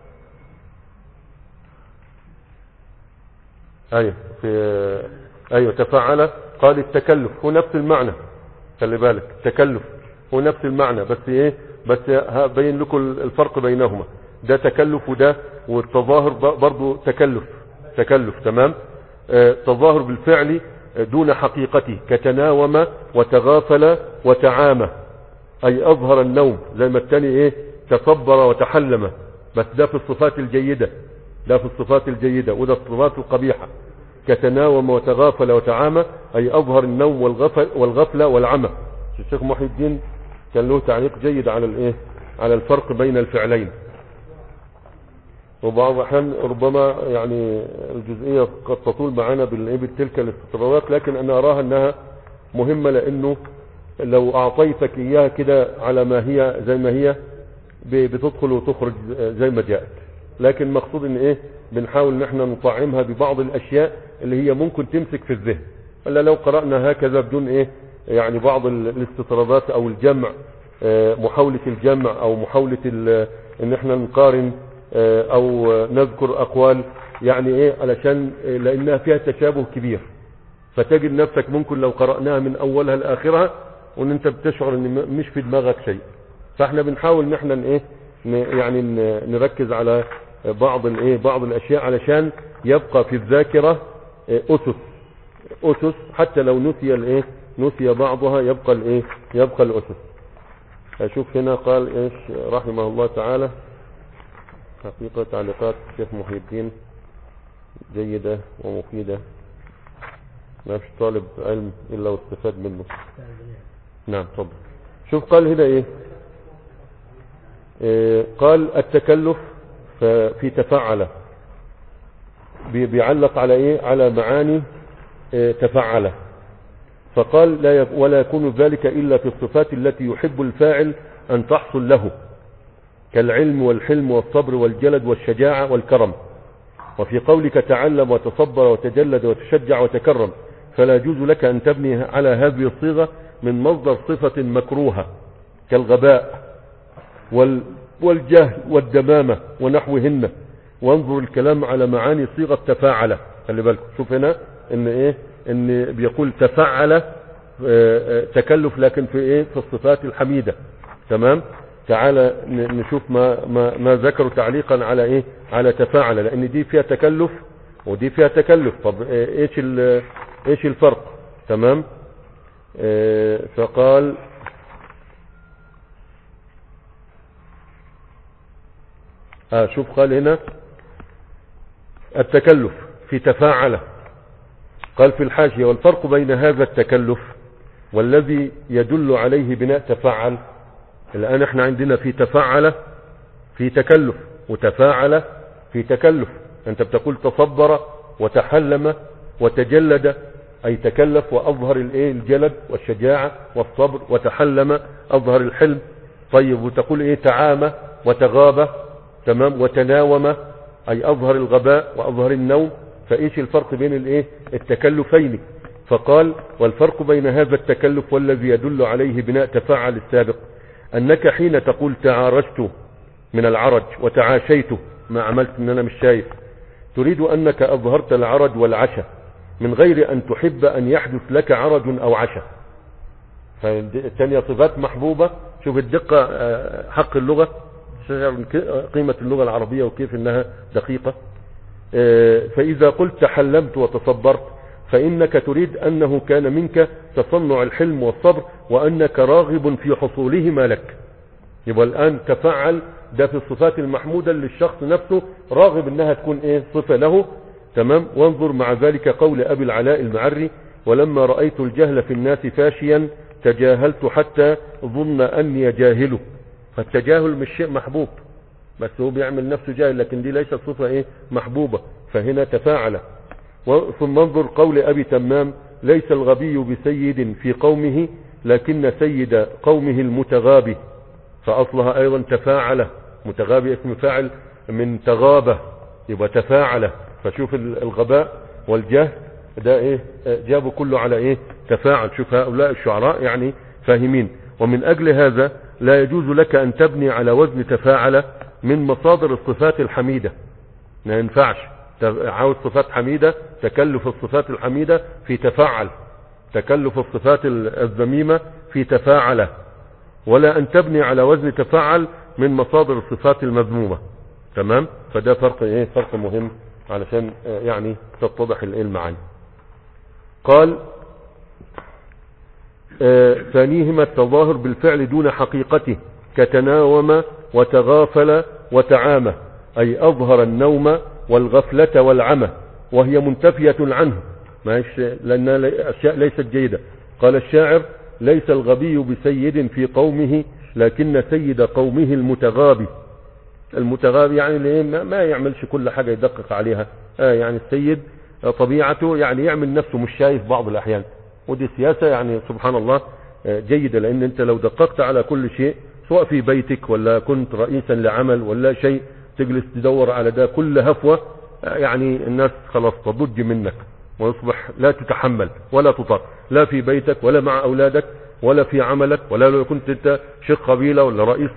A: ايوه في ايوه تفعل قال التكلف هو نفس المعنى خلي بالك التكلف هو نفس المعنى بس ايه بس هبين لكم الفرق بينهما ده تكلف وده والتظاهر برضو تكلف تكلف تمام آه تظاهر بالفعل دون حقيقته كتناوم وتغافل وتعامى اي اظهر النوم زي ما التاني ايه تصبر وتحلم بس ده في الصفات الجيدة ده في الصفات الجيدة وده الصفات القبيحة كتناوم وتغافل وتعامى اي اظهر النوم والغفل والغفلة والعمى الشيخ محي الدين كان له تعليق جيد على الايه على الفرق بين الفعلين وبعض الاحيان ربما يعني الجزئية قد تطول معنا بالتلك الاستطرادات لكن انا اراها انها مهمة لانه لو اعطيتك اياها كده على ما هي زي ما هي بتدخل وتخرج زي ما جاءت لكن مقصود ان ايه بنحاول ان احنا نطعمها ببعض الاشياء اللي هي ممكن تمسك في الذهن الا لو قرأنا هكذا بدون ايه يعني بعض الاستطرادات او الجمع محاولة الجمع او محاولة ان احنا نقارن او نذكر اقوال يعني ايه علشان لانها فيها تشابه كبير فتجد نفسك ممكن لو قرأناها من اولها لاخرها وان انت بتشعر ان مش في دماغك شيء فاحنا بنحاول ان احنا ايه يعني نركز على بعض الايه بعض الاشياء علشان يبقى في الذاكرة اسس اسس حتى لو نسي الايه نسي بعضها يبقى الايه يبقى الاسس اشوف هنا قال ايش رحمه الله تعالى حقيقة تعليقات الشيخ محي الدين جيدة ومفيدة ما فيش طالب علم الا واستفاد منه نعم طبعا شوف قال هنا ايه, إيه قال التكلف في تفعل بيعلق على ايه على معاني إيه تفعل فقال لا يك ولا يكون ذلك الا في الصفات التي يحب الفاعل ان تحصل له كالعلم والحلم والصبر والجلد والشجاعة والكرم وفي قولك تعلم وتصبر وتجلد وتشجع وتكرم فلا يجوز لك أن تبني على هذه الصيغة من مصدر صفة مكروهة كالغباء والجهل والدمامة ونحوهن وانظر الكلام على معاني صيغة تفاعل خلي بالكم شوف هنا ان ايه ان بيقول تفعل تكلف لكن في ايه في الصفات الحميدة تمام تعالى نشوف ما ما ما ذكروا تعليقا على ايه على تفاعل لان دي فيها تكلف ودي فيها تكلف طب ايش ايش الفرق تمام اه فقال اه شوف قال هنا التكلف في تفاعل قال في الحاشية والفرق بين هذا التكلف والذي يدل عليه بناء تفاعل الآن احنا عندنا في تفاعل في تكلف وتفاعل في تكلف انت بتقول تصبر وتحلم وتجلد اي تكلف واظهر الايه الجلد والشجاعة والصبر وتحلم اظهر الحلم طيب وتقول ايه تعامى وتغاب تمام وتناوم أي أظهر الغباء وأظهر النوم فإيش الفرق بين الإيه التكلفين فقال والفرق بين هذا التكلف والذي يدل عليه بناء تفاعل السابق أنك حين تقول تعارجت من العرج وتعاشيت ما عملت ان انا مش شايف تريد انك اظهرت العرج والعشاء من غير ان تحب ان يحدث لك عرج او عشاء فالثانية صفات محبوبة شوف الدقة آه، حق اللغة قيمة اللغة العربية وكيف انها دقيقة آه، فاذا قلت تحلمت وتصبرت فانك تريد انه كان منك تصنع الحلم والصبر وانك راغب في حصولهما لك يبقى الان تفعل ده في الصفات المحمودة للشخص نفسه راغب انها تكون ايه صفة له تمام وانظر مع ذلك قول ابي العلاء المعري ولما رأيت الجهل في الناس فاشيا تجاهلت حتى ظن اني جاهله فالتجاهل مش شيء محبوب بس هو بيعمل نفسه جاهل لكن دي ليست صفة ايه محبوبة فهنا تفاعل ثم انظر قول ابي تمام ليس الغبي بسيد في قومه لكن سيد قومه المتغابي فاصلها ايضا تفاعل متغابي اسم فاعل من تغابة يبقى تفاعل فشوف الغباء والجهل ده ايه جابوا كله على ايه تفاعل شوف هؤلاء الشعراء يعني فاهمين ومن اجل هذا لا يجوز لك ان تبني على وزن تفاعل من مصادر الصفات الحميدة ما ينفعش عاوز صفات حميدة تكلف الصفات الحميدة في تفاعل تكلف الصفات الذميمة في تفاعل ولا ان تبني على وزن تفاعل من مصادر الصفات المذمومة تمام فده فرق ايه فرق مهم علشان يعني تتضح الايه المعاني قال آه ثانيهما التظاهر بالفعل دون حقيقته كتناوم وتغافل وتعامى اي اظهر النوم والغفلة والعمى وهي منتفية عنه ماش لانها اشياء ليست جيدة قال الشاعر ليس الغبي بسيد في قومه لكن سيد قومه المتغابي المتغابي يعني اللي ما يعملش كل حاجة يدقق عليها آه يعني السيد طبيعته يعني يعمل نفسه مش شايف بعض الأحيان ودي سياسة يعني سبحان الله جيدة لأن أنت لو دققت على كل شيء سواء في بيتك ولا كنت رئيسا لعمل ولا شيء تجلس تدور على ده كل هفوة يعني الناس خلاص تضج منك ويصبح لا تتحمل ولا تطاق لا في بيتك ولا مع أولادك ولا في عملك ولا لو كنت انت شيخ قبيلة ولا رئيس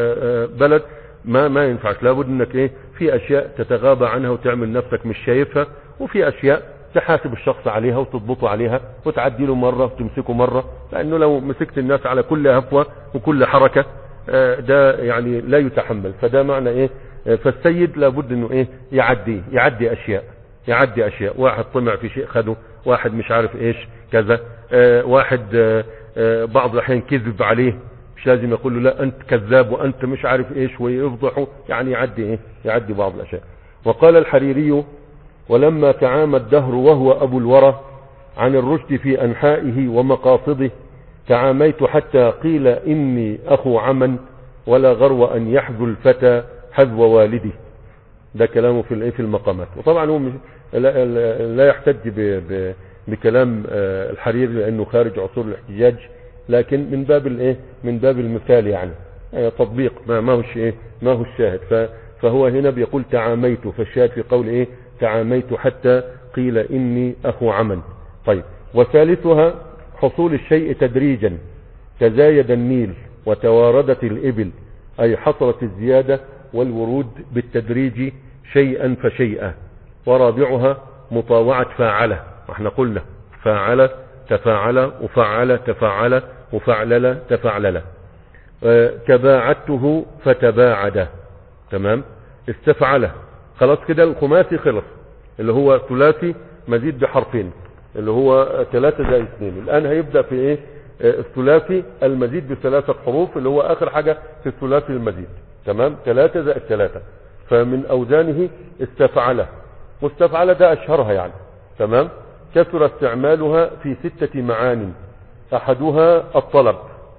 A: بلد ما ما ينفعش لابد انك ايه في اشياء تتغابى عنها وتعمل نفسك مش شايفها وفي اشياء تحاسب الشخص عليها وتضبطه عليها وتعدي له مرة وتمسكه مرة لانه لو مسكت الناس على كل هفوة وكل حركة ده يعني لا يتحمل فده معنى ايه فالسيد لابد انه ايه يعدي يعدي اشياء يعدي اشياء واحد طمع في شيء خده واحد مش عارف ايش كذا اه واحد اه اه بعض الاحيان كذب عليه مش لازم يقول له لا انت كذاب وانت مش عارف ايش ويفضحه يعني يعدي ايه يعدي بعض الاشياء وقال الحريري ولما تعامى الدهر وهو ابو الورى عن الرشد في انحائه ومقاصده تعاميت حتى قيل اني اخو عمن ولا غرو ان يحذو الفتى حذو والده ده كلامه في الايه في المقامات وطبعا هو لا, لا يحتج ب ب بكلام الحريري لانه خارج عصور الاحتجاج لكن من باب الايه من باب المثال يعني تطبيق ما ما هو ايه ما هو الشاهد فهو هنا بيقول تعاميت فالشاهد في قول ايه تعاميت حتى قيل اني اخو عمل طيب وثالثها حصول الشيء تدريجا تزايد النيل وتواردت الابل اي حصلت الزيادة والورود بالتدريج شيئا فشيئا ورابعها مطاوعة فاعلة احنا قلنا فاعل تفاعل وفعل تفاعل وفعلل تفعلل اه تباعدته فتباعد تمام استفعل خلاص كده الخماسي خلص اللي هو ثلاثي مزيد بحرفين اللي هو ثلاثة زائد اثنين الان هيبدأ في ايه اه الثلاثي المزيد بثلاثة حروف اللي هو اخر حاجة في الثلاثي المزيد تمام ثلاثة زائد ثلاثة فمن اوزانه استفعله مستفعله ده اشهرها يعني تمام كثر استعمالها في ستة معان احدها الطلب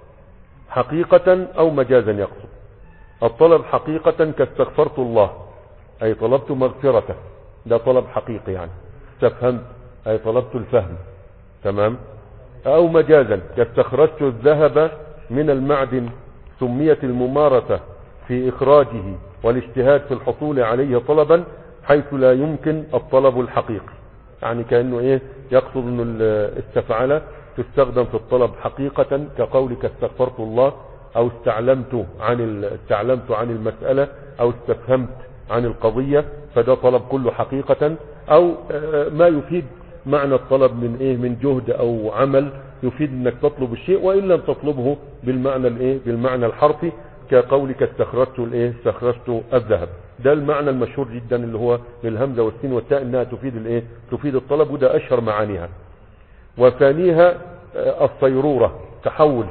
A: حقيقة او مجازا يقصد الطلب حقيقة كاستغفرت الله اي طلبت مغفرته ده طلب حقيقي يعني استفهمت اي طلبت الفهم تمام او مجازا كاستخرجت الذهب من المعدن سميت الممارسة في اخراجه والاجتهاد في الحصول عليه طلبا حيث لا يمكن الطلب الحقيقي يعني كأنه ايه يقصد انه الاستفعال تستخدم في الطلب حقيقة كقولك استغفرت الله او استعلمت عن ال- استعلمت عن المسألة او استفهمت عن القضية فده طلب كله حقيقة او آه، ما يفيد معنى الطلب من ايه من جهد او عمل يفيد انك تطلب الشيء وان لم تطلبه بالمعنى الايه بالمعنى الحرفي كقولك استخرجت الايه استخرجت الذهب ده المعنى المشهور جدا اللي هو بالهمزه والسين والتاء انها تفيد الايه تفيد الطلب وده اشهر معانيها وثانيها آه، الصيروره تحول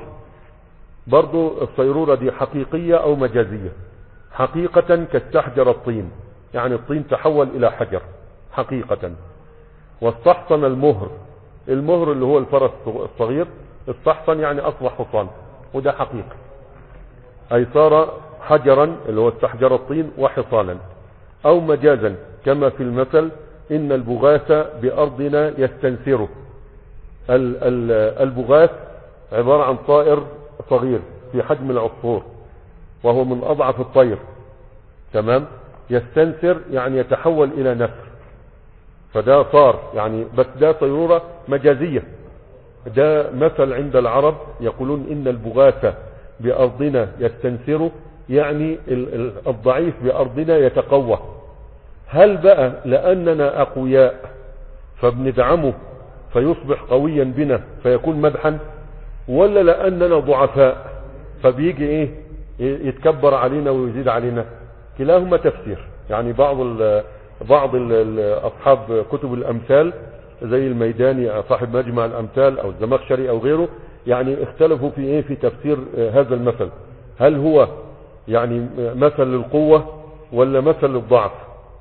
A: برضو الصيروره دي حقيقيه او مجازيه حقيقه كاستحجر الطين يعني الطين تحول الى حجر حقيقه واستحصن المهر المهر اللي هو الفرس الصغير استحصن يعني اصبح حصان وده حقيقي اي صار حجرا اللي هو استحجر الطين وحصانا او مجازا كما في المثل ان البغاث بارضنا يستنثره ال- ال- البغاث عبارة عن طائر صغير في حجم العصفور وهو من اضعف الطير تمام يستنثر يعني يتحول الى نسر فده صار يعني بس ده صيرورة مجازية ده مثل عند العرب يقولون ان البغاثة بارضنا يستنثر يعني ال- ال- الضعيف بارضنا يتقوى هل بقى لاننا اقوياء فبندعمه فيصبح قويا بنا فيكون مدحا ولا لاننا ضعفاء فبيجي ايه يتكبر علينا ويزيد علينا كلاهما تفسير يعني بعض ال بعض ال ال اصحاب كتب الامثال زي الميداني صاحب مجمع الامثال او الزمخشري او غيره يعني اختلفوا في ايه في تفسير هذا المثل هل هو يعني مثل للقوة ولا مثل للضعف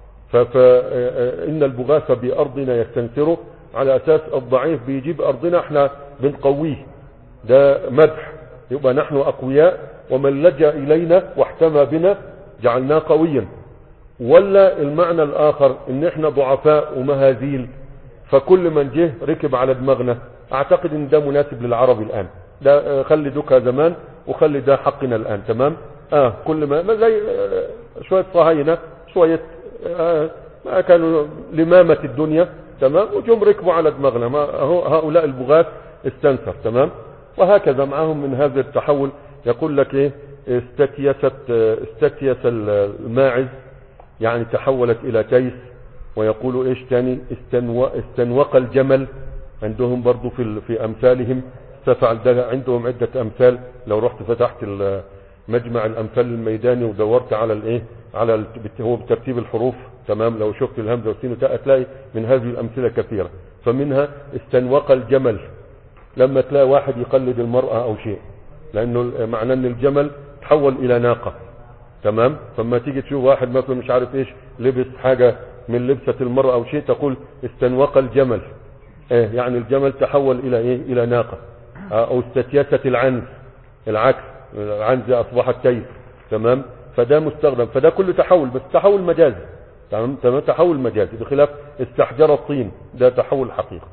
A: فإن البغاث بأرضنا يستنثره على أساس الضعيف بيجيب أرضنا احنا بنقويه ده مدح يبقى نحن أقوياء ومن لجأ إلينا واحتمى بنا جعلناه قويا ولا المعنى الآخر ان احنا ضعفاء ومهازيل فكل من جه ركب على دماغنا اعتقد ان ده مناسب للعرب الآن ده آه، خلي دوكها زمان وخلي ده حقنا الآن تمام اه كل ما ما زي آه، شوية صهاينة شوية آه، ما كانوا لمامة الدنيا تمام وجم ركبوا على دماغنا ما هو هؤلاء البغاة استنثر تمام وهكذا معهم من هذا التحول يقول لك ايه استتيست آه، استتيس الماعز يعني تحولت الى تيس ويقولوا ايش تاني استنو... استنوق الجمل عندهم برضو في ال... في امثالهم استفعل ده عندهم عدة امثال لو رحت فتحت ال- مجمع الامثال الميداني ودورت على الايه على ال... بت- هو بترتيب الحروف تمام لو شفت الهمزه والسين والتاء تلاقي من هذه الامثله كثيره فمنها استنوق الجمل لما تلاقي واحد يقلد المرأة او شيء لانه معناه ان الجمل تحول الى ناقة تمام فما تيجي تشوف واحد مثلا مش عارف ايش لبس حاجة من لبسة المرأة او شيء تقول استنوق الجمل ايه يعني الجمل تحول الى ايه الى ناقة آه، او استتيست العنز العكس العنز اصبحت تيس تمام فده مستخدم فده كله تحول بس تحول مجازي تمام تمام تحول مجازي بخلاف استحجر الطين ده تحول حقيقي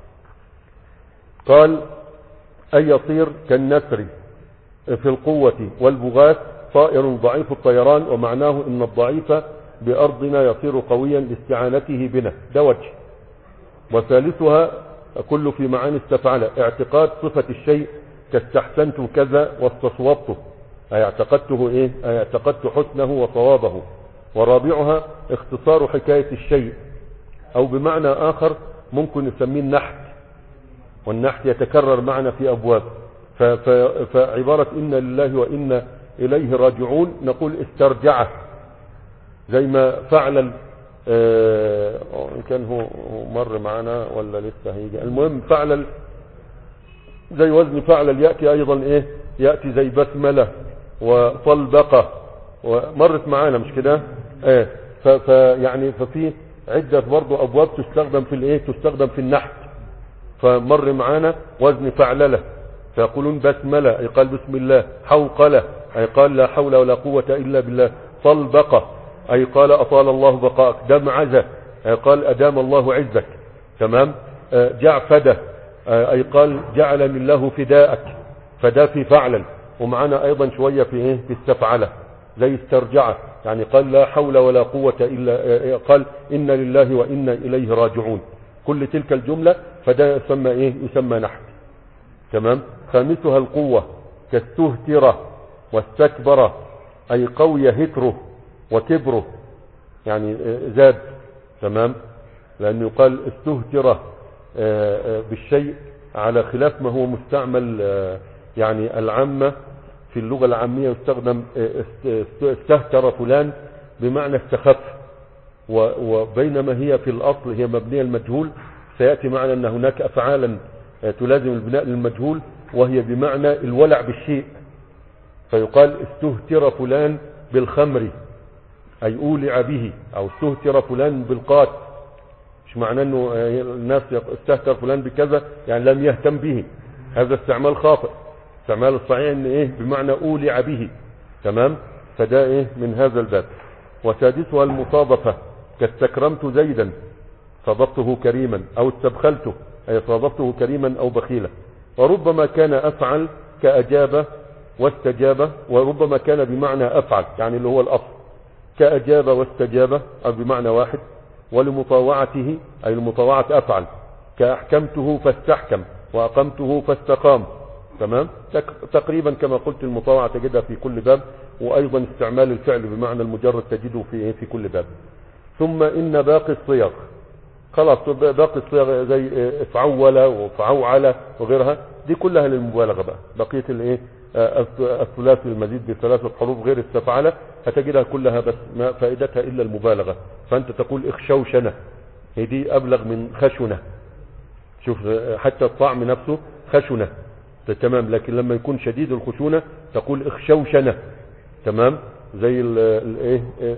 A: قال أن يصير كالنسر في القوة والبغاث طائر ضعيف الطيران ومعناه إن الضعيف بأرضنا يصير قويا لاستعانته بنا ده وجه وثالثها كل في معاني استفعل اعتقاد صفة الشيء كاستحسنت كذا واستصوبته أي اعتقدته ايه أي اعتقدت حسنه وصوابه ورابعها اختصار حكاية الشيء او بمعنى اخر ممكن نسميه النحت والنحت يتكرر معنا في ابواب ف- ف- فعبارة إنا لله وإنا إليه راجعون نقول استرجعه زي ما فعل ال- آه، إن كان هو هو مر معنا ولا لسه هيجي المهم فعل ال- زي وزن فعل يأتي أيضا إيه يأتي زي بسملة وطلبقة ومرت معانا مش كده ايه ف- فيعني ففي عدة برضو أبواب تستخدم في الإيه تستخدم في النحت فمر معانا وزن فعللة فيقولون بسملة أي قال بسم الله حوقلة أي قال لا حول ولا قوة إلا بالله طلبقة أي قال أطال الله بقاءك دمعزة أي قال أدام الله عزك تمام آه، جعفدة آه، أي قال جعلني الله فداءك فدا في فعلا ومعانا أيضا شوية في إيه في استفعلة زي استرجعة يعني قال لا حول ولا قوة إلا قال إن لله وإنا إليه راجعون كل تلك الجملة فده يسمى إيه يسمى نحت تمام خامسها القوة كاستهتر واستكبر أي قوي هتره وكبره يعني زاد تمام لأنه يقال استهتر بالشيء على خلاف ما هو مستعمل يعني العامة في اللغة العامية يستخدم استهتر فلان بمعنى استخف وبينما هي في الأصل هي مبنية المجهول سيأتي معنا أن هناك أفعالا تلازم البناء للمجهول وهي بمعنى الولع بالشيء فيقال استهتر فلان بالخمر أي أولع به أو استهتر فلان بالقات مش معنى أنه الناس استهتر فلان بكذا يعني لم يهتم به هذا استعمال خاطئ استعمال الصحيح ان ايه بمعنى اولع به تمام فده ايه من هذا الباب وسادسها المصادفة كاستكرمت زيدا صادفته كريما او استبخلته اي صادفته كريما او بخيلا وربما كان افعل كاجاب واستجاب وربما كان بمعنى افعل يعني اللي هو الاصل كاجاب واستجاب او بمعنى واحد ولمطاوعته اي المطاوعة افعل كاحكمته فاستحكم واقمته فاستقام تمام تقريبا كما قلت المطاوعة تجدها في كل باب وايضا استعمال الفعل بمعنى المجرد تجده في في كل باب ثم ان باقي الصيغ خلاص باقي الصيغ زي افعول وفعوعل وغيرها دي كلها للمبالغة بقى بقية الايه الثلاثي المزيد بثلاثة حروف غير استفعل هتجدها كلها بس ما فائدتها الا المبالغة فانت تقول اخشوشنة هي دي ابلغ من خشنة شوف حتى الطعم نفسه خشنة تمام لكن لما يكون شديد الخشونة تقول اخشوشنة تمام زي الايه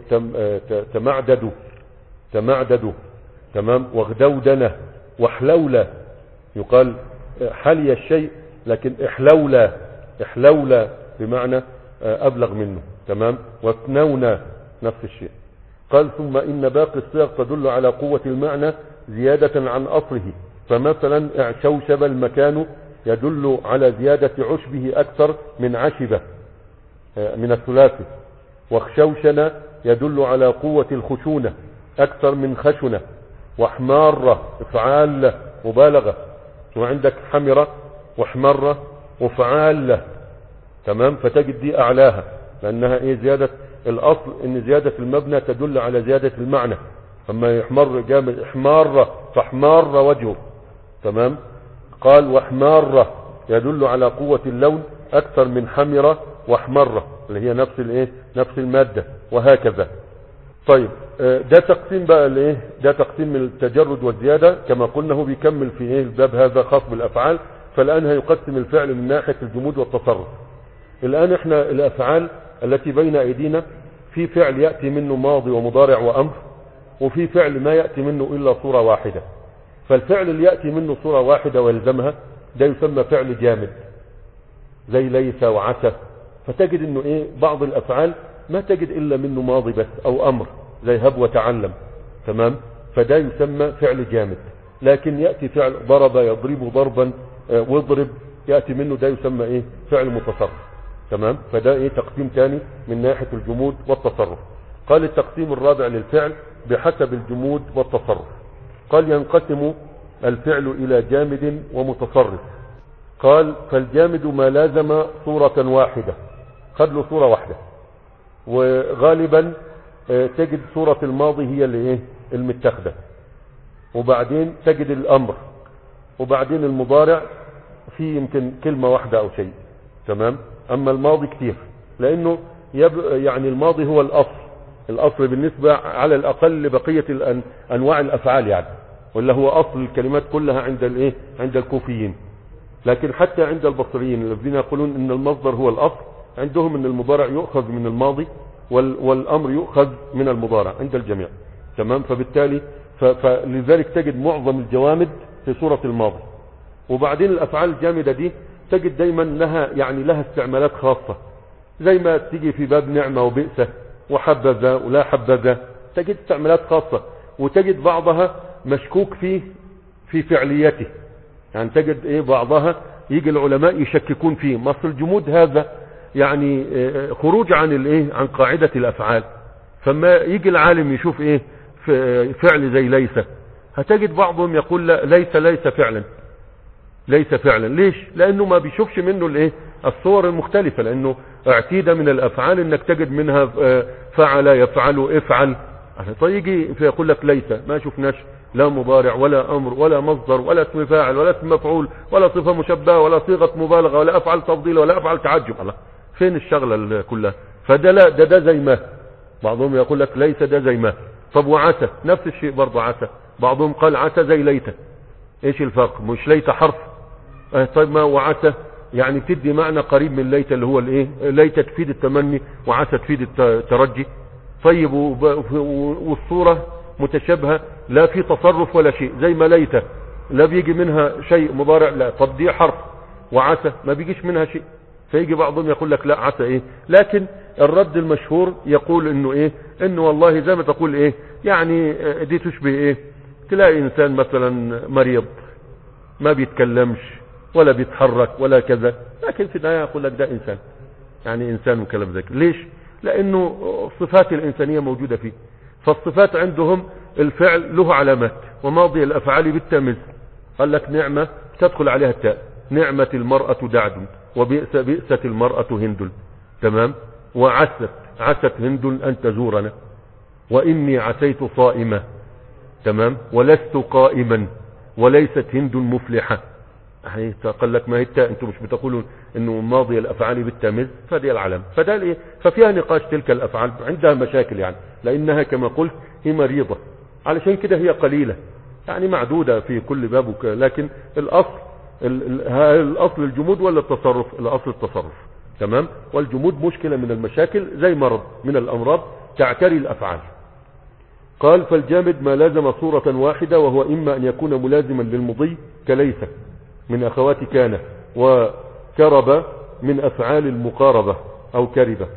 A: تمعددوا تمعددوا تمام واغدودنة وحلولة يقال حلي الشيء لكن احلولة احلولة بمعنى ابلغ منه تمام واثنونا نفس الشيء قال ثم ان باقي الصيغ تدل على قوة المعنى زيادة عن اصله فمثلا اعشوشب المكان يدل على زيادة عشبه أكثر من عشبة من الثلاثي واخشوشن يدل على قوة الخشونة أكثر من خشنة وحمارة افعال مبالغة وعندك حمرة وحمرة وفعال تمام فتجد دي أعلاها لأنها إيه زيادة الأصل إن زيادة المبنى تدل على زيادة المعنى أما يحمر جامد احمار فاحمار وجهه تمام قال وحمارة يدل على قوة اللون اكثر من حمرة وحمرة اللي هي نفس الايه نفس المادة وهكذا طيب ده تقسيم بقى الايه ده تقسيم التجرد والزيادة كما قلنا هو بيكمل في ايه الباب هذا خاص بالافعال فالان هيقسم الفعل من ناحية الجمود والتصرف الان احنا الافعال التي بين ايدينا في فعل يأتي منه ماضي ومضارع وامر وفي فعل ما يأتي منه الا صورة واحدة فالفعل اللي يأتي منه صورة واحدة ويلزمها ده يسمى فعل جامد زي ليس وعسى فتجد انه ايه بعض الافعال ما تجد الا منه ماضي بس او امر زي هب وتعلم تمام فده يسمى فعل جامد لكن يأتي فعل ضرب يضرب ضربا اه واضرب يأتي منه ده يسمى ايه فعل متصرف تمام فده ايه تقسيم تاني من ناحية الجمود والتصرف قال التقسيم الرابع للفعل بحسب الجمود والتصرف قال ينقسم الفعل الى جامد ومتصرف قال فالجامد ما لازم صورة واحدة خد له صورة واحدة وغالبا تجد صورة الماضي هي اللي ايه المتخذة وبعدين تجد الامر وبعدين المضارع في يمكن كلمة واحدة او شيء تمام اما الماضي كتير لانه يب يعني الماضي هو الاصل الاصل بالنسبة على الاقل لبقية الأن... انواع الافعال يعني ولا هو اصل الكلمات كلها عند الايه عند الكوفيين لكن حتى عند البصريين الذين يقولون ان المصدر هو الاصل عندهم ان المضارع يؤخذ من الماضي وال... والامر يؤخذ من المضارع عند الجميع تمام فبالتالي ف... فلذلك تجد معظم الجوامد في صورة الماضي وبعدين الافعال الجامدة دي تجد دايما لها يعني لها استعمالات خاصة زي ما تيجي في باب نعمة وبئسة وحبذا ولا حبذا تجد استعمالات خاصة وتجد بعضها مشكوك فيه في فعليته يعني تجد ايه بعضها يجي العلماء يشككون فيه مصر الجمود هذا يعني خروج عن الايه عن قاعدة الافعال فما يجي العالم يشوف ايه ف- فعل زي ليس هتجد بعضهم يقول لا ليس ليس فعلا ليس فعلا ليش لانه ما بيشوفش منه الايه الصور المختلفة لانه اعتيد من الافعال انك تجد منها آه، فعل يفعل افعل فيجي فيقول لك ليس ما شفناش لا مضارع ولا امر ولا مصدر ولا اسم فاعل ولا اسم مفعول ولا صفة مشبهة ولا صيغة مبالغة ولا افعل تفضيل ولا افعل تعجب الله فين الشغلة ال- كلها فده لا ده ده زي ما بعضهم يقول لك ليس ده زي ما طب وعسى نفس الشيء برضه عسى بعضهم قال عسى زي ليت ايش الفرق مش ليت حرف اه طيب ما وعسى يعني بتدي معنى قريب من ليت اللي هو الايه ليت تفيد التمني وعسى تفيد الت- الترجي طيب وب- والصورة متشابهة لا في تصرف ولا شيء زي ما ليت لا بيجي منها شيء مضارع لا طب دي حرف وعسى ما بيجيش منها شيء فيجي بعضهم يقول لك لا عسى ايه لكن الرد المشهور يقول انه ايه انه والله زي ما تقول ايه يعني اه، دي تشبه ايه تلاقي انسان مثلا مريض ما بيتكلمش ولا بيتحرك ولا كذا لكن في النهايه يقول لك ده انسان يعني انسان وكلام ذلك ليش لانه الصفات الانسانيه موجوده فيه فالصفات عندهم الفعل له علامات وماضي الافعال بالتمز قال لك نعمه تدخل عليها التاء نعمه المراه دعد وبئس بئست المراه هند تمام وعست عست هند ان تزورنا واني عسيت صائمه تمام ولست قائما وليست هند مفلحة يعني قال لك ما هي التاء انتم مش بتقولوا انه ماضي الافعال بالتمز فدي العلم فده الايه ففيها نقاش تلك الافعال عندها مشاكل يعني لانها كما قلت هي مريضة علشان كده هي قليلة يعني معدودة في كل باب وك- لكن الاصل ال- ال- ها- الاصل الجمود ولا التصرف الاصل التصرف تمام والجمود مشكلة من المشاكل زي مرض من الامراض تعتري الافعال قال فالجامد ما لازم صورة واحدة وهو إما أن يكون ملازما للمضي كليس من أخوات كان وكرب من أفعال المقاربة أو كربة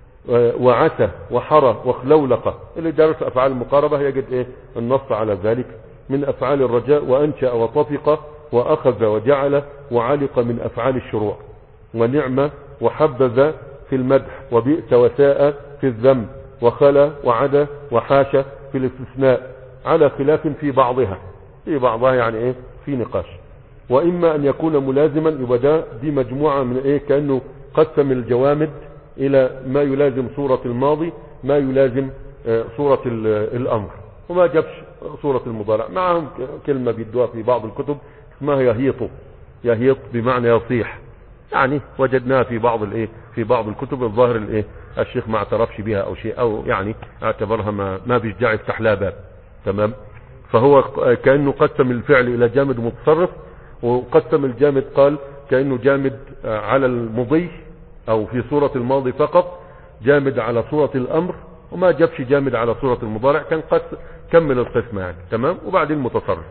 A: وعسى وحرى وخلولقة اللي درس أفعال المقاربة يجد إيه النص على ذلك من أفعال الرجاء وأنشأ وطفق وأخذ وجعل وعلق من أفعال الشروع ونعمة وحبذ في المدح وبئس وساء في الذم وخلا وعدا وحاشا في الاستثناء على خلاف في بعضها في بعضها يعني ايه في نقاش واما ان يكون ملازما يبقى ده دي مجموعة من ايه كأنه قسم الجوامد الى ما يلازم صورة الماضي ما يلازم آه، صورة ال- الامر وما جابش صورة المضارع معهم ك- كلمة بيدوها في بعض الكتب اسمها يهيط يهيط بمعنى يصيح يعني وجدناها في بعض الايه في بعض الكتب الظاهر الايه الشيخ ما اعترفش بها او شيء او يعني اعتبرها ما ما بيرجع يفتح لها باب تمام فهو ق- كانه قسم الفعل الى جامد متصرف وقسم الجامد قال كانه جامد آه، على المضي او في صورة الماضي فقط جامد على صورة الامر وما جابش جامد على صورة المضارع كان قد كمل القسمة يعني تمام وبعدين متصرف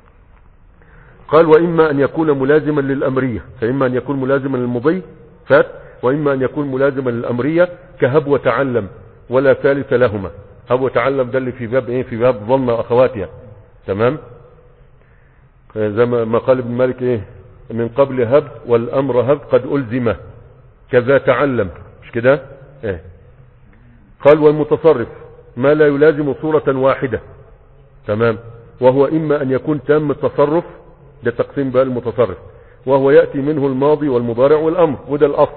A: قال وإما أن يكون ملازما للأمرية فإما أن يكون ملازما للمضي فات وإما أن يكون ملازما للأمرية كهب وتعلم ولا ثالث لهما هب وتعلم ده اللي في باب ايه في باب ظن أخواتها تمام آه، زي ما ما قال ابن مالك ايه من قبل هب والأمر هب قد ألزم كذا تعلم مش كده ايه قال والمتصرف ما لا يلازم صورة واحدة تمام وهو إما أن يكون تام التصرف ده تقسيم بقى المتصرف وهو يأتي منه الماضي والمضارع والأمر وده الأصل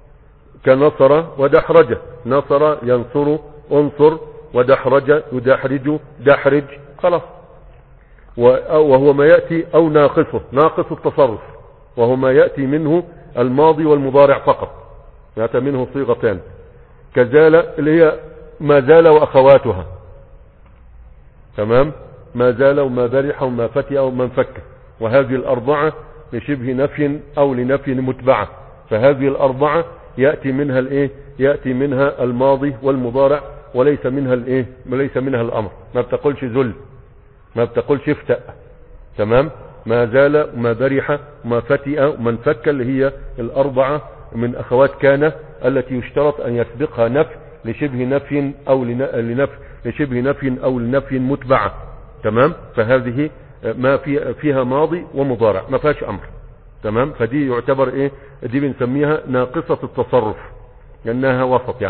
A: كنصر ودحرج نصر ينصر انصر ودحرج يدحرج دحرج خلاص و- وهو ما يأتي أو ناقصه ناقص التصرف وهو ما يأتي منه الماضي والمضارع فقط يأتي منه صيغتان كزال اللي هي ما زال وأخواتها تمام ما زال وما برح وما فتي وما انفك وهذه الأربعة لشبه نفي أو لنفي متبعة فهذه الأربعة يأتي منها الإيه يأتي منها الماضي والمضارع وليس منها الإيه وليس منها الأمر ما بتقولش ذل ما بتقولش افتأ تمام ما زال وما برح وما فتئ وما انفك اللي هي الأربعة من أخوات كان التي يشترط أن يسبقها نفي لشبه نفي أو لن- لنفي لشبه نفي أو لنفي متبعة تمام فهذه ما في فيها ماضي ومضارع ما فيهاش أمر تمام فدي يعتبر ايه دي بنسميها ناقصة التصرف لأنها وسط يعني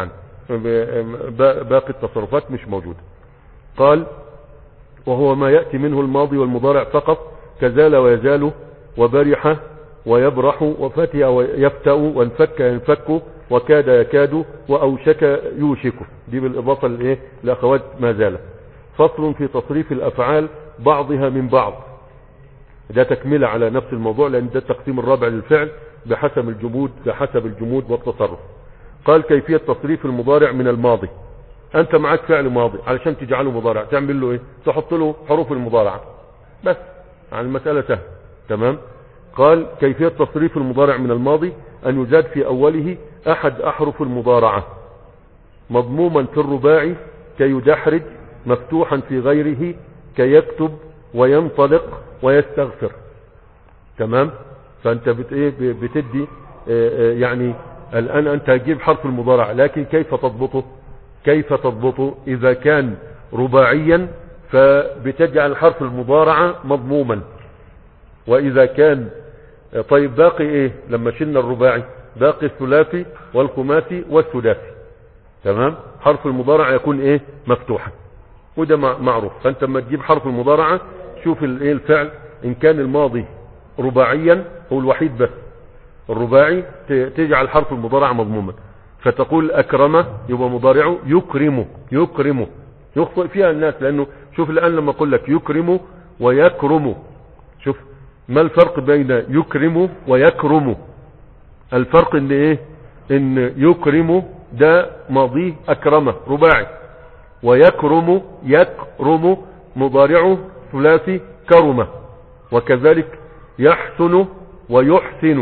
A: ب- باقي التصرفات مش موجودة قال وهو ما يأتي منه الماضي والمضارع فقط كزال ويزال وبرح ويبرح وفتئ ويفتأ وانفك ينفك وكاد يكاد وأوشك يوشك دي بالإضافة لإيه لأخوات ما زال فصل في تصريف الأفعال بعضها من بعض ده تكملة على نفس الموضوع لأن ده التقسيم الرابع للفعل بحسب الجمود بحسب الجمود والتصرف قال كيفية تصريف المضارع من الماضي أنت معك فعل ماضي علشان تجعله مضارع تعمل له إيه تحط له حروف المضارعة بس عن المسألة سهل تمام قال كيفية تصريف المضارع من الماضي أن يزاد في أوله أحد أحرف المضارعة مضموما في الرباعي كيدحرج مفتوحا في غيره كيكتب وينطلق ويستغفر تمام فأنت بت إيه ب- بتدي آه، آه، يعني الآن أنت هتجيب حرف المضارع لكن كيف تضبطه كيف تضبطه إذا كان رباعيا فبتجعل حرف المضارعة مضموما وإذا كان طيب باقي إيه لما شلنا الرباعي باقي الثلاثي والخماسي والسداسي تمام حرف المضارع يكون إيه مفتوحا وده مع- معروف فأنت لما تجيب حرف المضارعة شوف ال- إيه الفعل إن كان الماضي رباعيا هو الوحيد بس الرباعي ت- تجعل حرف المضارع مضموما فتقول أكرم يبقى مضارعه يكرم يكرم يخطئ فيها الناس لأنه شوف الآن لما أقول لك يكرم ويكرم شوف ما الفرق بين يكرم ويكرم الفرق ان ايه ان يكرم ده ماضيه اكرمه رباعي ويكرم يكرم مضارعه ثلاثي كرمه وكذلك يحسن ويحسن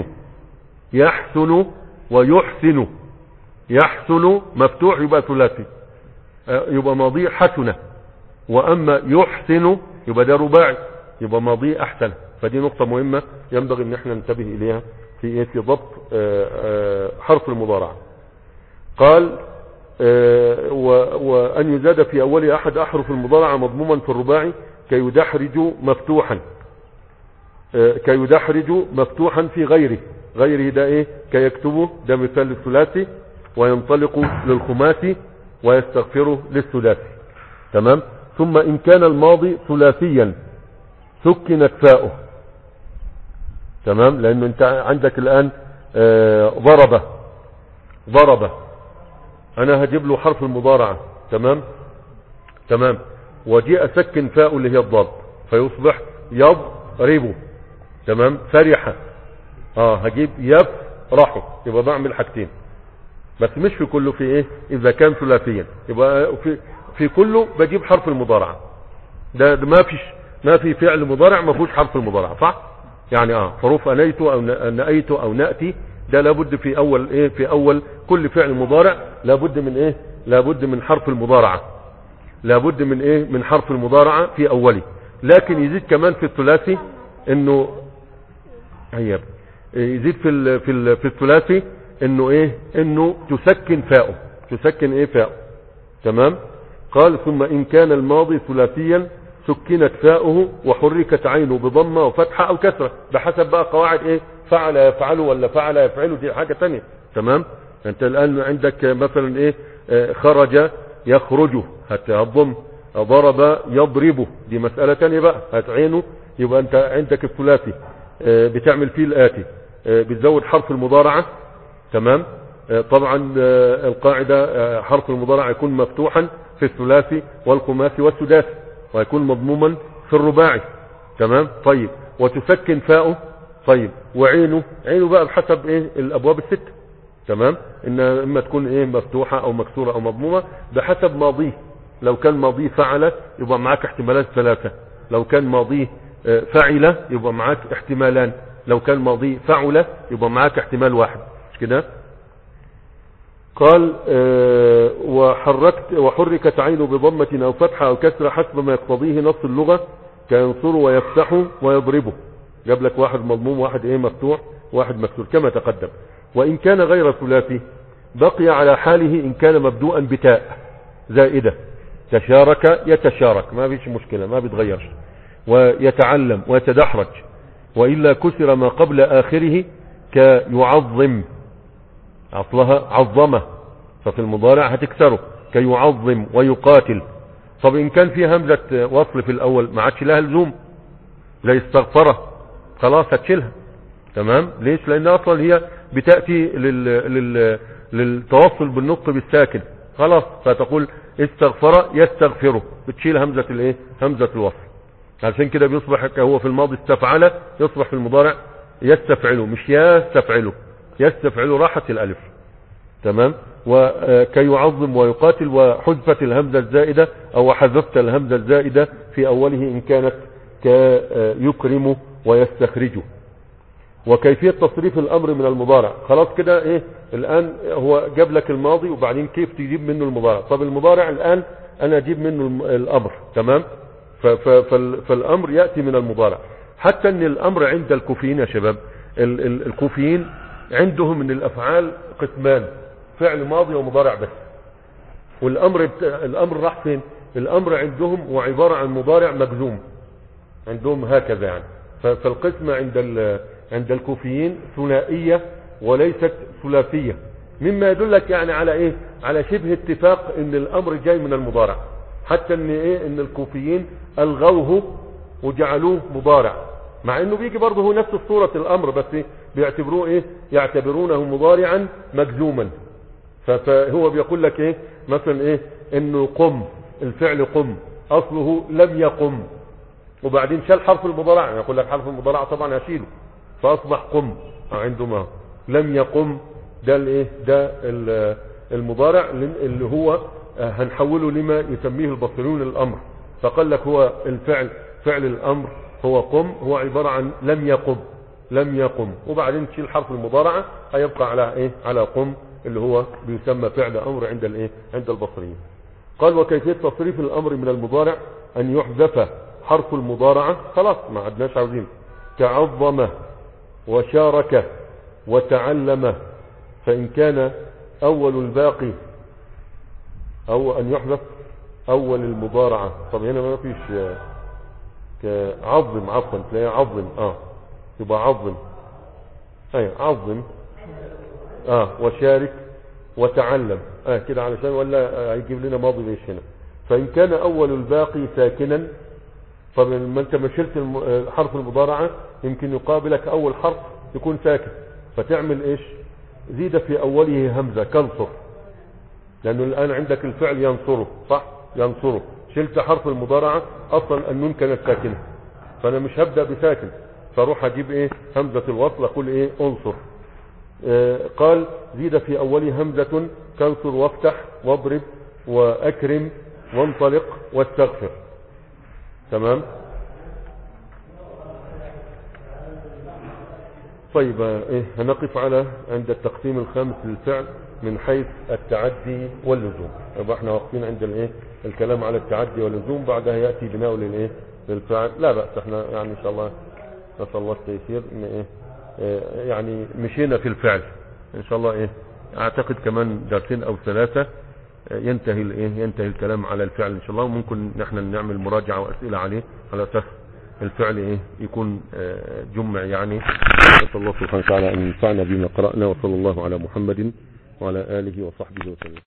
A: يحسن ويحسن يحسن مفتوح يبقى ثلاثي آه، يبقى ماضيه حسنه واما يحسن يبقى ده رباعي يبقى ماضيه احسن فدي نقطة مهمة ينبغي ان احنا ننتبه اليها في ايه في ضبط آه، آه، حرف المضارعة قال آه، و- وان يزاد في اول احد احرف المضارعة مضموما في الرباعي كي يدحرج مفتوحا آه، كي يدحرج مفتوحا في غيره غيره ده ايه كي يكتبه ده مثال للثلاثي وينطلق للخماسي ويستغفره للثلاثي تمام ثم ان كان الماضي ثلاثيا سكنت فاؤه تمام لانه انت عندك الان آه، ضرب ضرب انا هجيب له حرف المضارعة تمام تمام وجيء اسكن فاء اللي هي الضاد فيصبح يضرب تمام فرح اه هجيب يفرح يبقى بعمل حاجتين بس مش في كله في ايه اذا كان ثلاثيا يبقى في في كله بجيب حرف المضارعة ده, ده ما فيش ما في فعل مضارع ما فيهوش حرف المضارعة صح يعني اه حروف انيت او ن- نأيت او نأتي ده لابد في اول ايه في اول كل فعل مضارع لابد من ايه لابد من حرف المضارعة لابد من ايه من حرف المضارعة في اوله لكن يزيد كمان في الثلاثي انه هيا يزيد في ال في ال في الثلاثي انه ايه انه تسكن فاؤه تسكن ايه فاؤه تمام قال ثم ان كان الماضي ثلاثيا سكنت فاؤه وحركت عينه بضمه وفتحه او كسره بحسب بقى قواعد ايه فعل يفعل ولا فعل يفعل دي حاجه ثانيه تمام انت الان عندك مثلا ايه آه، خرج يخرج حتى الضم ضرب يضربه دي مساله ثانيه بقى هتعينه يبقى انت عندك الثلاثي آه، بتعمل فيه الاتي آه، بتزود حرف المضارعه تمام آه، طبعا آه، القاعدة آه، حرف المضارع يكون مفتوحا في الثلاثي والخماسي والسداسي ويكون مضموما في الرباعي تمام طيب وتسكن فاؤه طيب وعينه عينه بقى بحسب ايه الابواب الستة تمام ان اما تكون ايه مفتوحة او مكسورة او مضمومة بحسب ماضيه لو كان ماضيه فعل يبقى معاك احتمالات ثلاثة لو كان ماضيه آه، فعل يبقى معاك احتمالان لو كان ماضيه فعل يبقى معاك احتمال واحد مش كده قال آه، وحركت وحركت عينه بضمة او فتحة او كسرة حسب ما يقتضيه نص اللغة كينصر ويفتح ويضربه جاب لك واحد مضموم واحد ايه مفتوح واحد مكسور كما تقدم وان كان غير ثلاثي بقي على حاله ان كان مبدوءا بتاء زائدة تشارك يتشارك ما فيش مشكلة ما بيتغيرش ويتعلم ويتدحرج وإلا كسر ما قبل آخره كيعظم أصلها عظمة ففي المضارع هتكسره كي يعظم ويقاتل طب ان كان في همزة وصل في الاول ما عادش لها لزوم زي استغفره خلاص هتشيلها تمام ليش لان اصلا هي بتأتي لل... لل... للتوصل بالنطق بالساكن خلاص فتقول استغفر يستغفره بتشيل همزة الايه همزة الوصل عشان كده بيصبح هو في الماضي استفعل يصبح في المضارع يستفعله مش يستفعله يستفعله راحة الالف تمام وكي يعظم ويقاتل وحذفت الهمزة الزائدة او حذفت الهمزة الزائدة في اوله ان كانت كيكرم ويستخرجه وكيفية تصريف الامر من المضارع خلاص كده ايه الان هو جاب لك الماضي وبعدين كيف تجيب منه المضارع طب المضارع الان انا اجيب منه الامر تمام فالامر يأتي من المضارع حتى ان الامر عند الكوفيين يا شباب الكوفيين عندهم من الافعال قسمان فعل ماضي ومضارع بس والامر الامر راح فين الامر عندهم هو عبارة عن مضارع مجزوم عندهم هكذا يعني فالقسمة عند عند الكوفيين ثنائية وليست ثلاثية مما يدلك يعني على ايه على شبه اتفاق ان الامر جاي من المضارع حتى ان ايه ان الكوفيين الغوه وجعلوه مضارع مع انه بيجي برضه هو نفس صورة الامر بس بيعتبروه ايه يعتبرونه مضارعا مجزوما فهو بيقول لك ايه مثلا ايه انه قم الفعل قم اصله لم يقم وبعدين شال حرف المضارع يعني يقول لك حرف المضارع طبعا هشيله فاصبح قم عندما لم يقم ده الايه ده المضارع اللي هو هنحوله لما يسميه البصريون الامر فقال لك هو الفعل فعل الامر هو قم هو عبارة عن لم يقم لم يقم وبعدين تشيل حرف المضارعة هيبقى على ايه على قم اللي هو بيسمى فعل امر عند الايه عند البصريين قال وكيفية تصريف الامر من المضارع ان يحذف حرف المضارعة خلاص ما عدناش عاوزين كعظم وشارك وتعلم فإن كان أول الباقي أو أن يحذف أول المضارعة طب هنا ما فيش كعظم عفوا تلاقيه عظم اه يبقى عظم اي عظم اه وشارك وتعلم اه كده علشان ولا هيجيب لنا ماضي ليش هنا فإن كان أول الباقي ساكنا فما انت ما شلت حرف المضارعة يمكن يقابلك اول حرف يكون ساكن فتعمل ايش زيد في اوله همزة كنصر لانه الان عندك الفعل ينصره صح ينصره شلت حرف المضارعة اصلا النون كانت ساكنة فانا مش هبدأ بساكن فاروح اجيب ايه همزة الوصل اقول ايه انصر آه قال زيد في اوله همزة كنصر وافتح واضرب واكرم وانطلق واستغفر تمام طيب ايه هنقف على عند التقسيم الخامس للفعل من حيث التعدي واللزوم يبقى احنا واقفين عند الايه الكلام على التعدي واللزوم بعدها ياتي بناء للايه للفعل لا باس احنا يعني ان شاء الله نسال الله التيسير ان ايه, ايه يعني مشينا في الفعل ان شاء الله ايه اعتقد كمان درسين او ثلاثه ينتهي الايه ينتهي الكلام على الفعل ان شاء الله وممكن نحن نعمل مراجعه واسئله عليه على اساس الفعل ايه يكون جمع يعني نسال الله سبحانه وتعالى ان ينفعنا بما قرانا وصلى الله على محمد وعلى اله وصحبه وسلم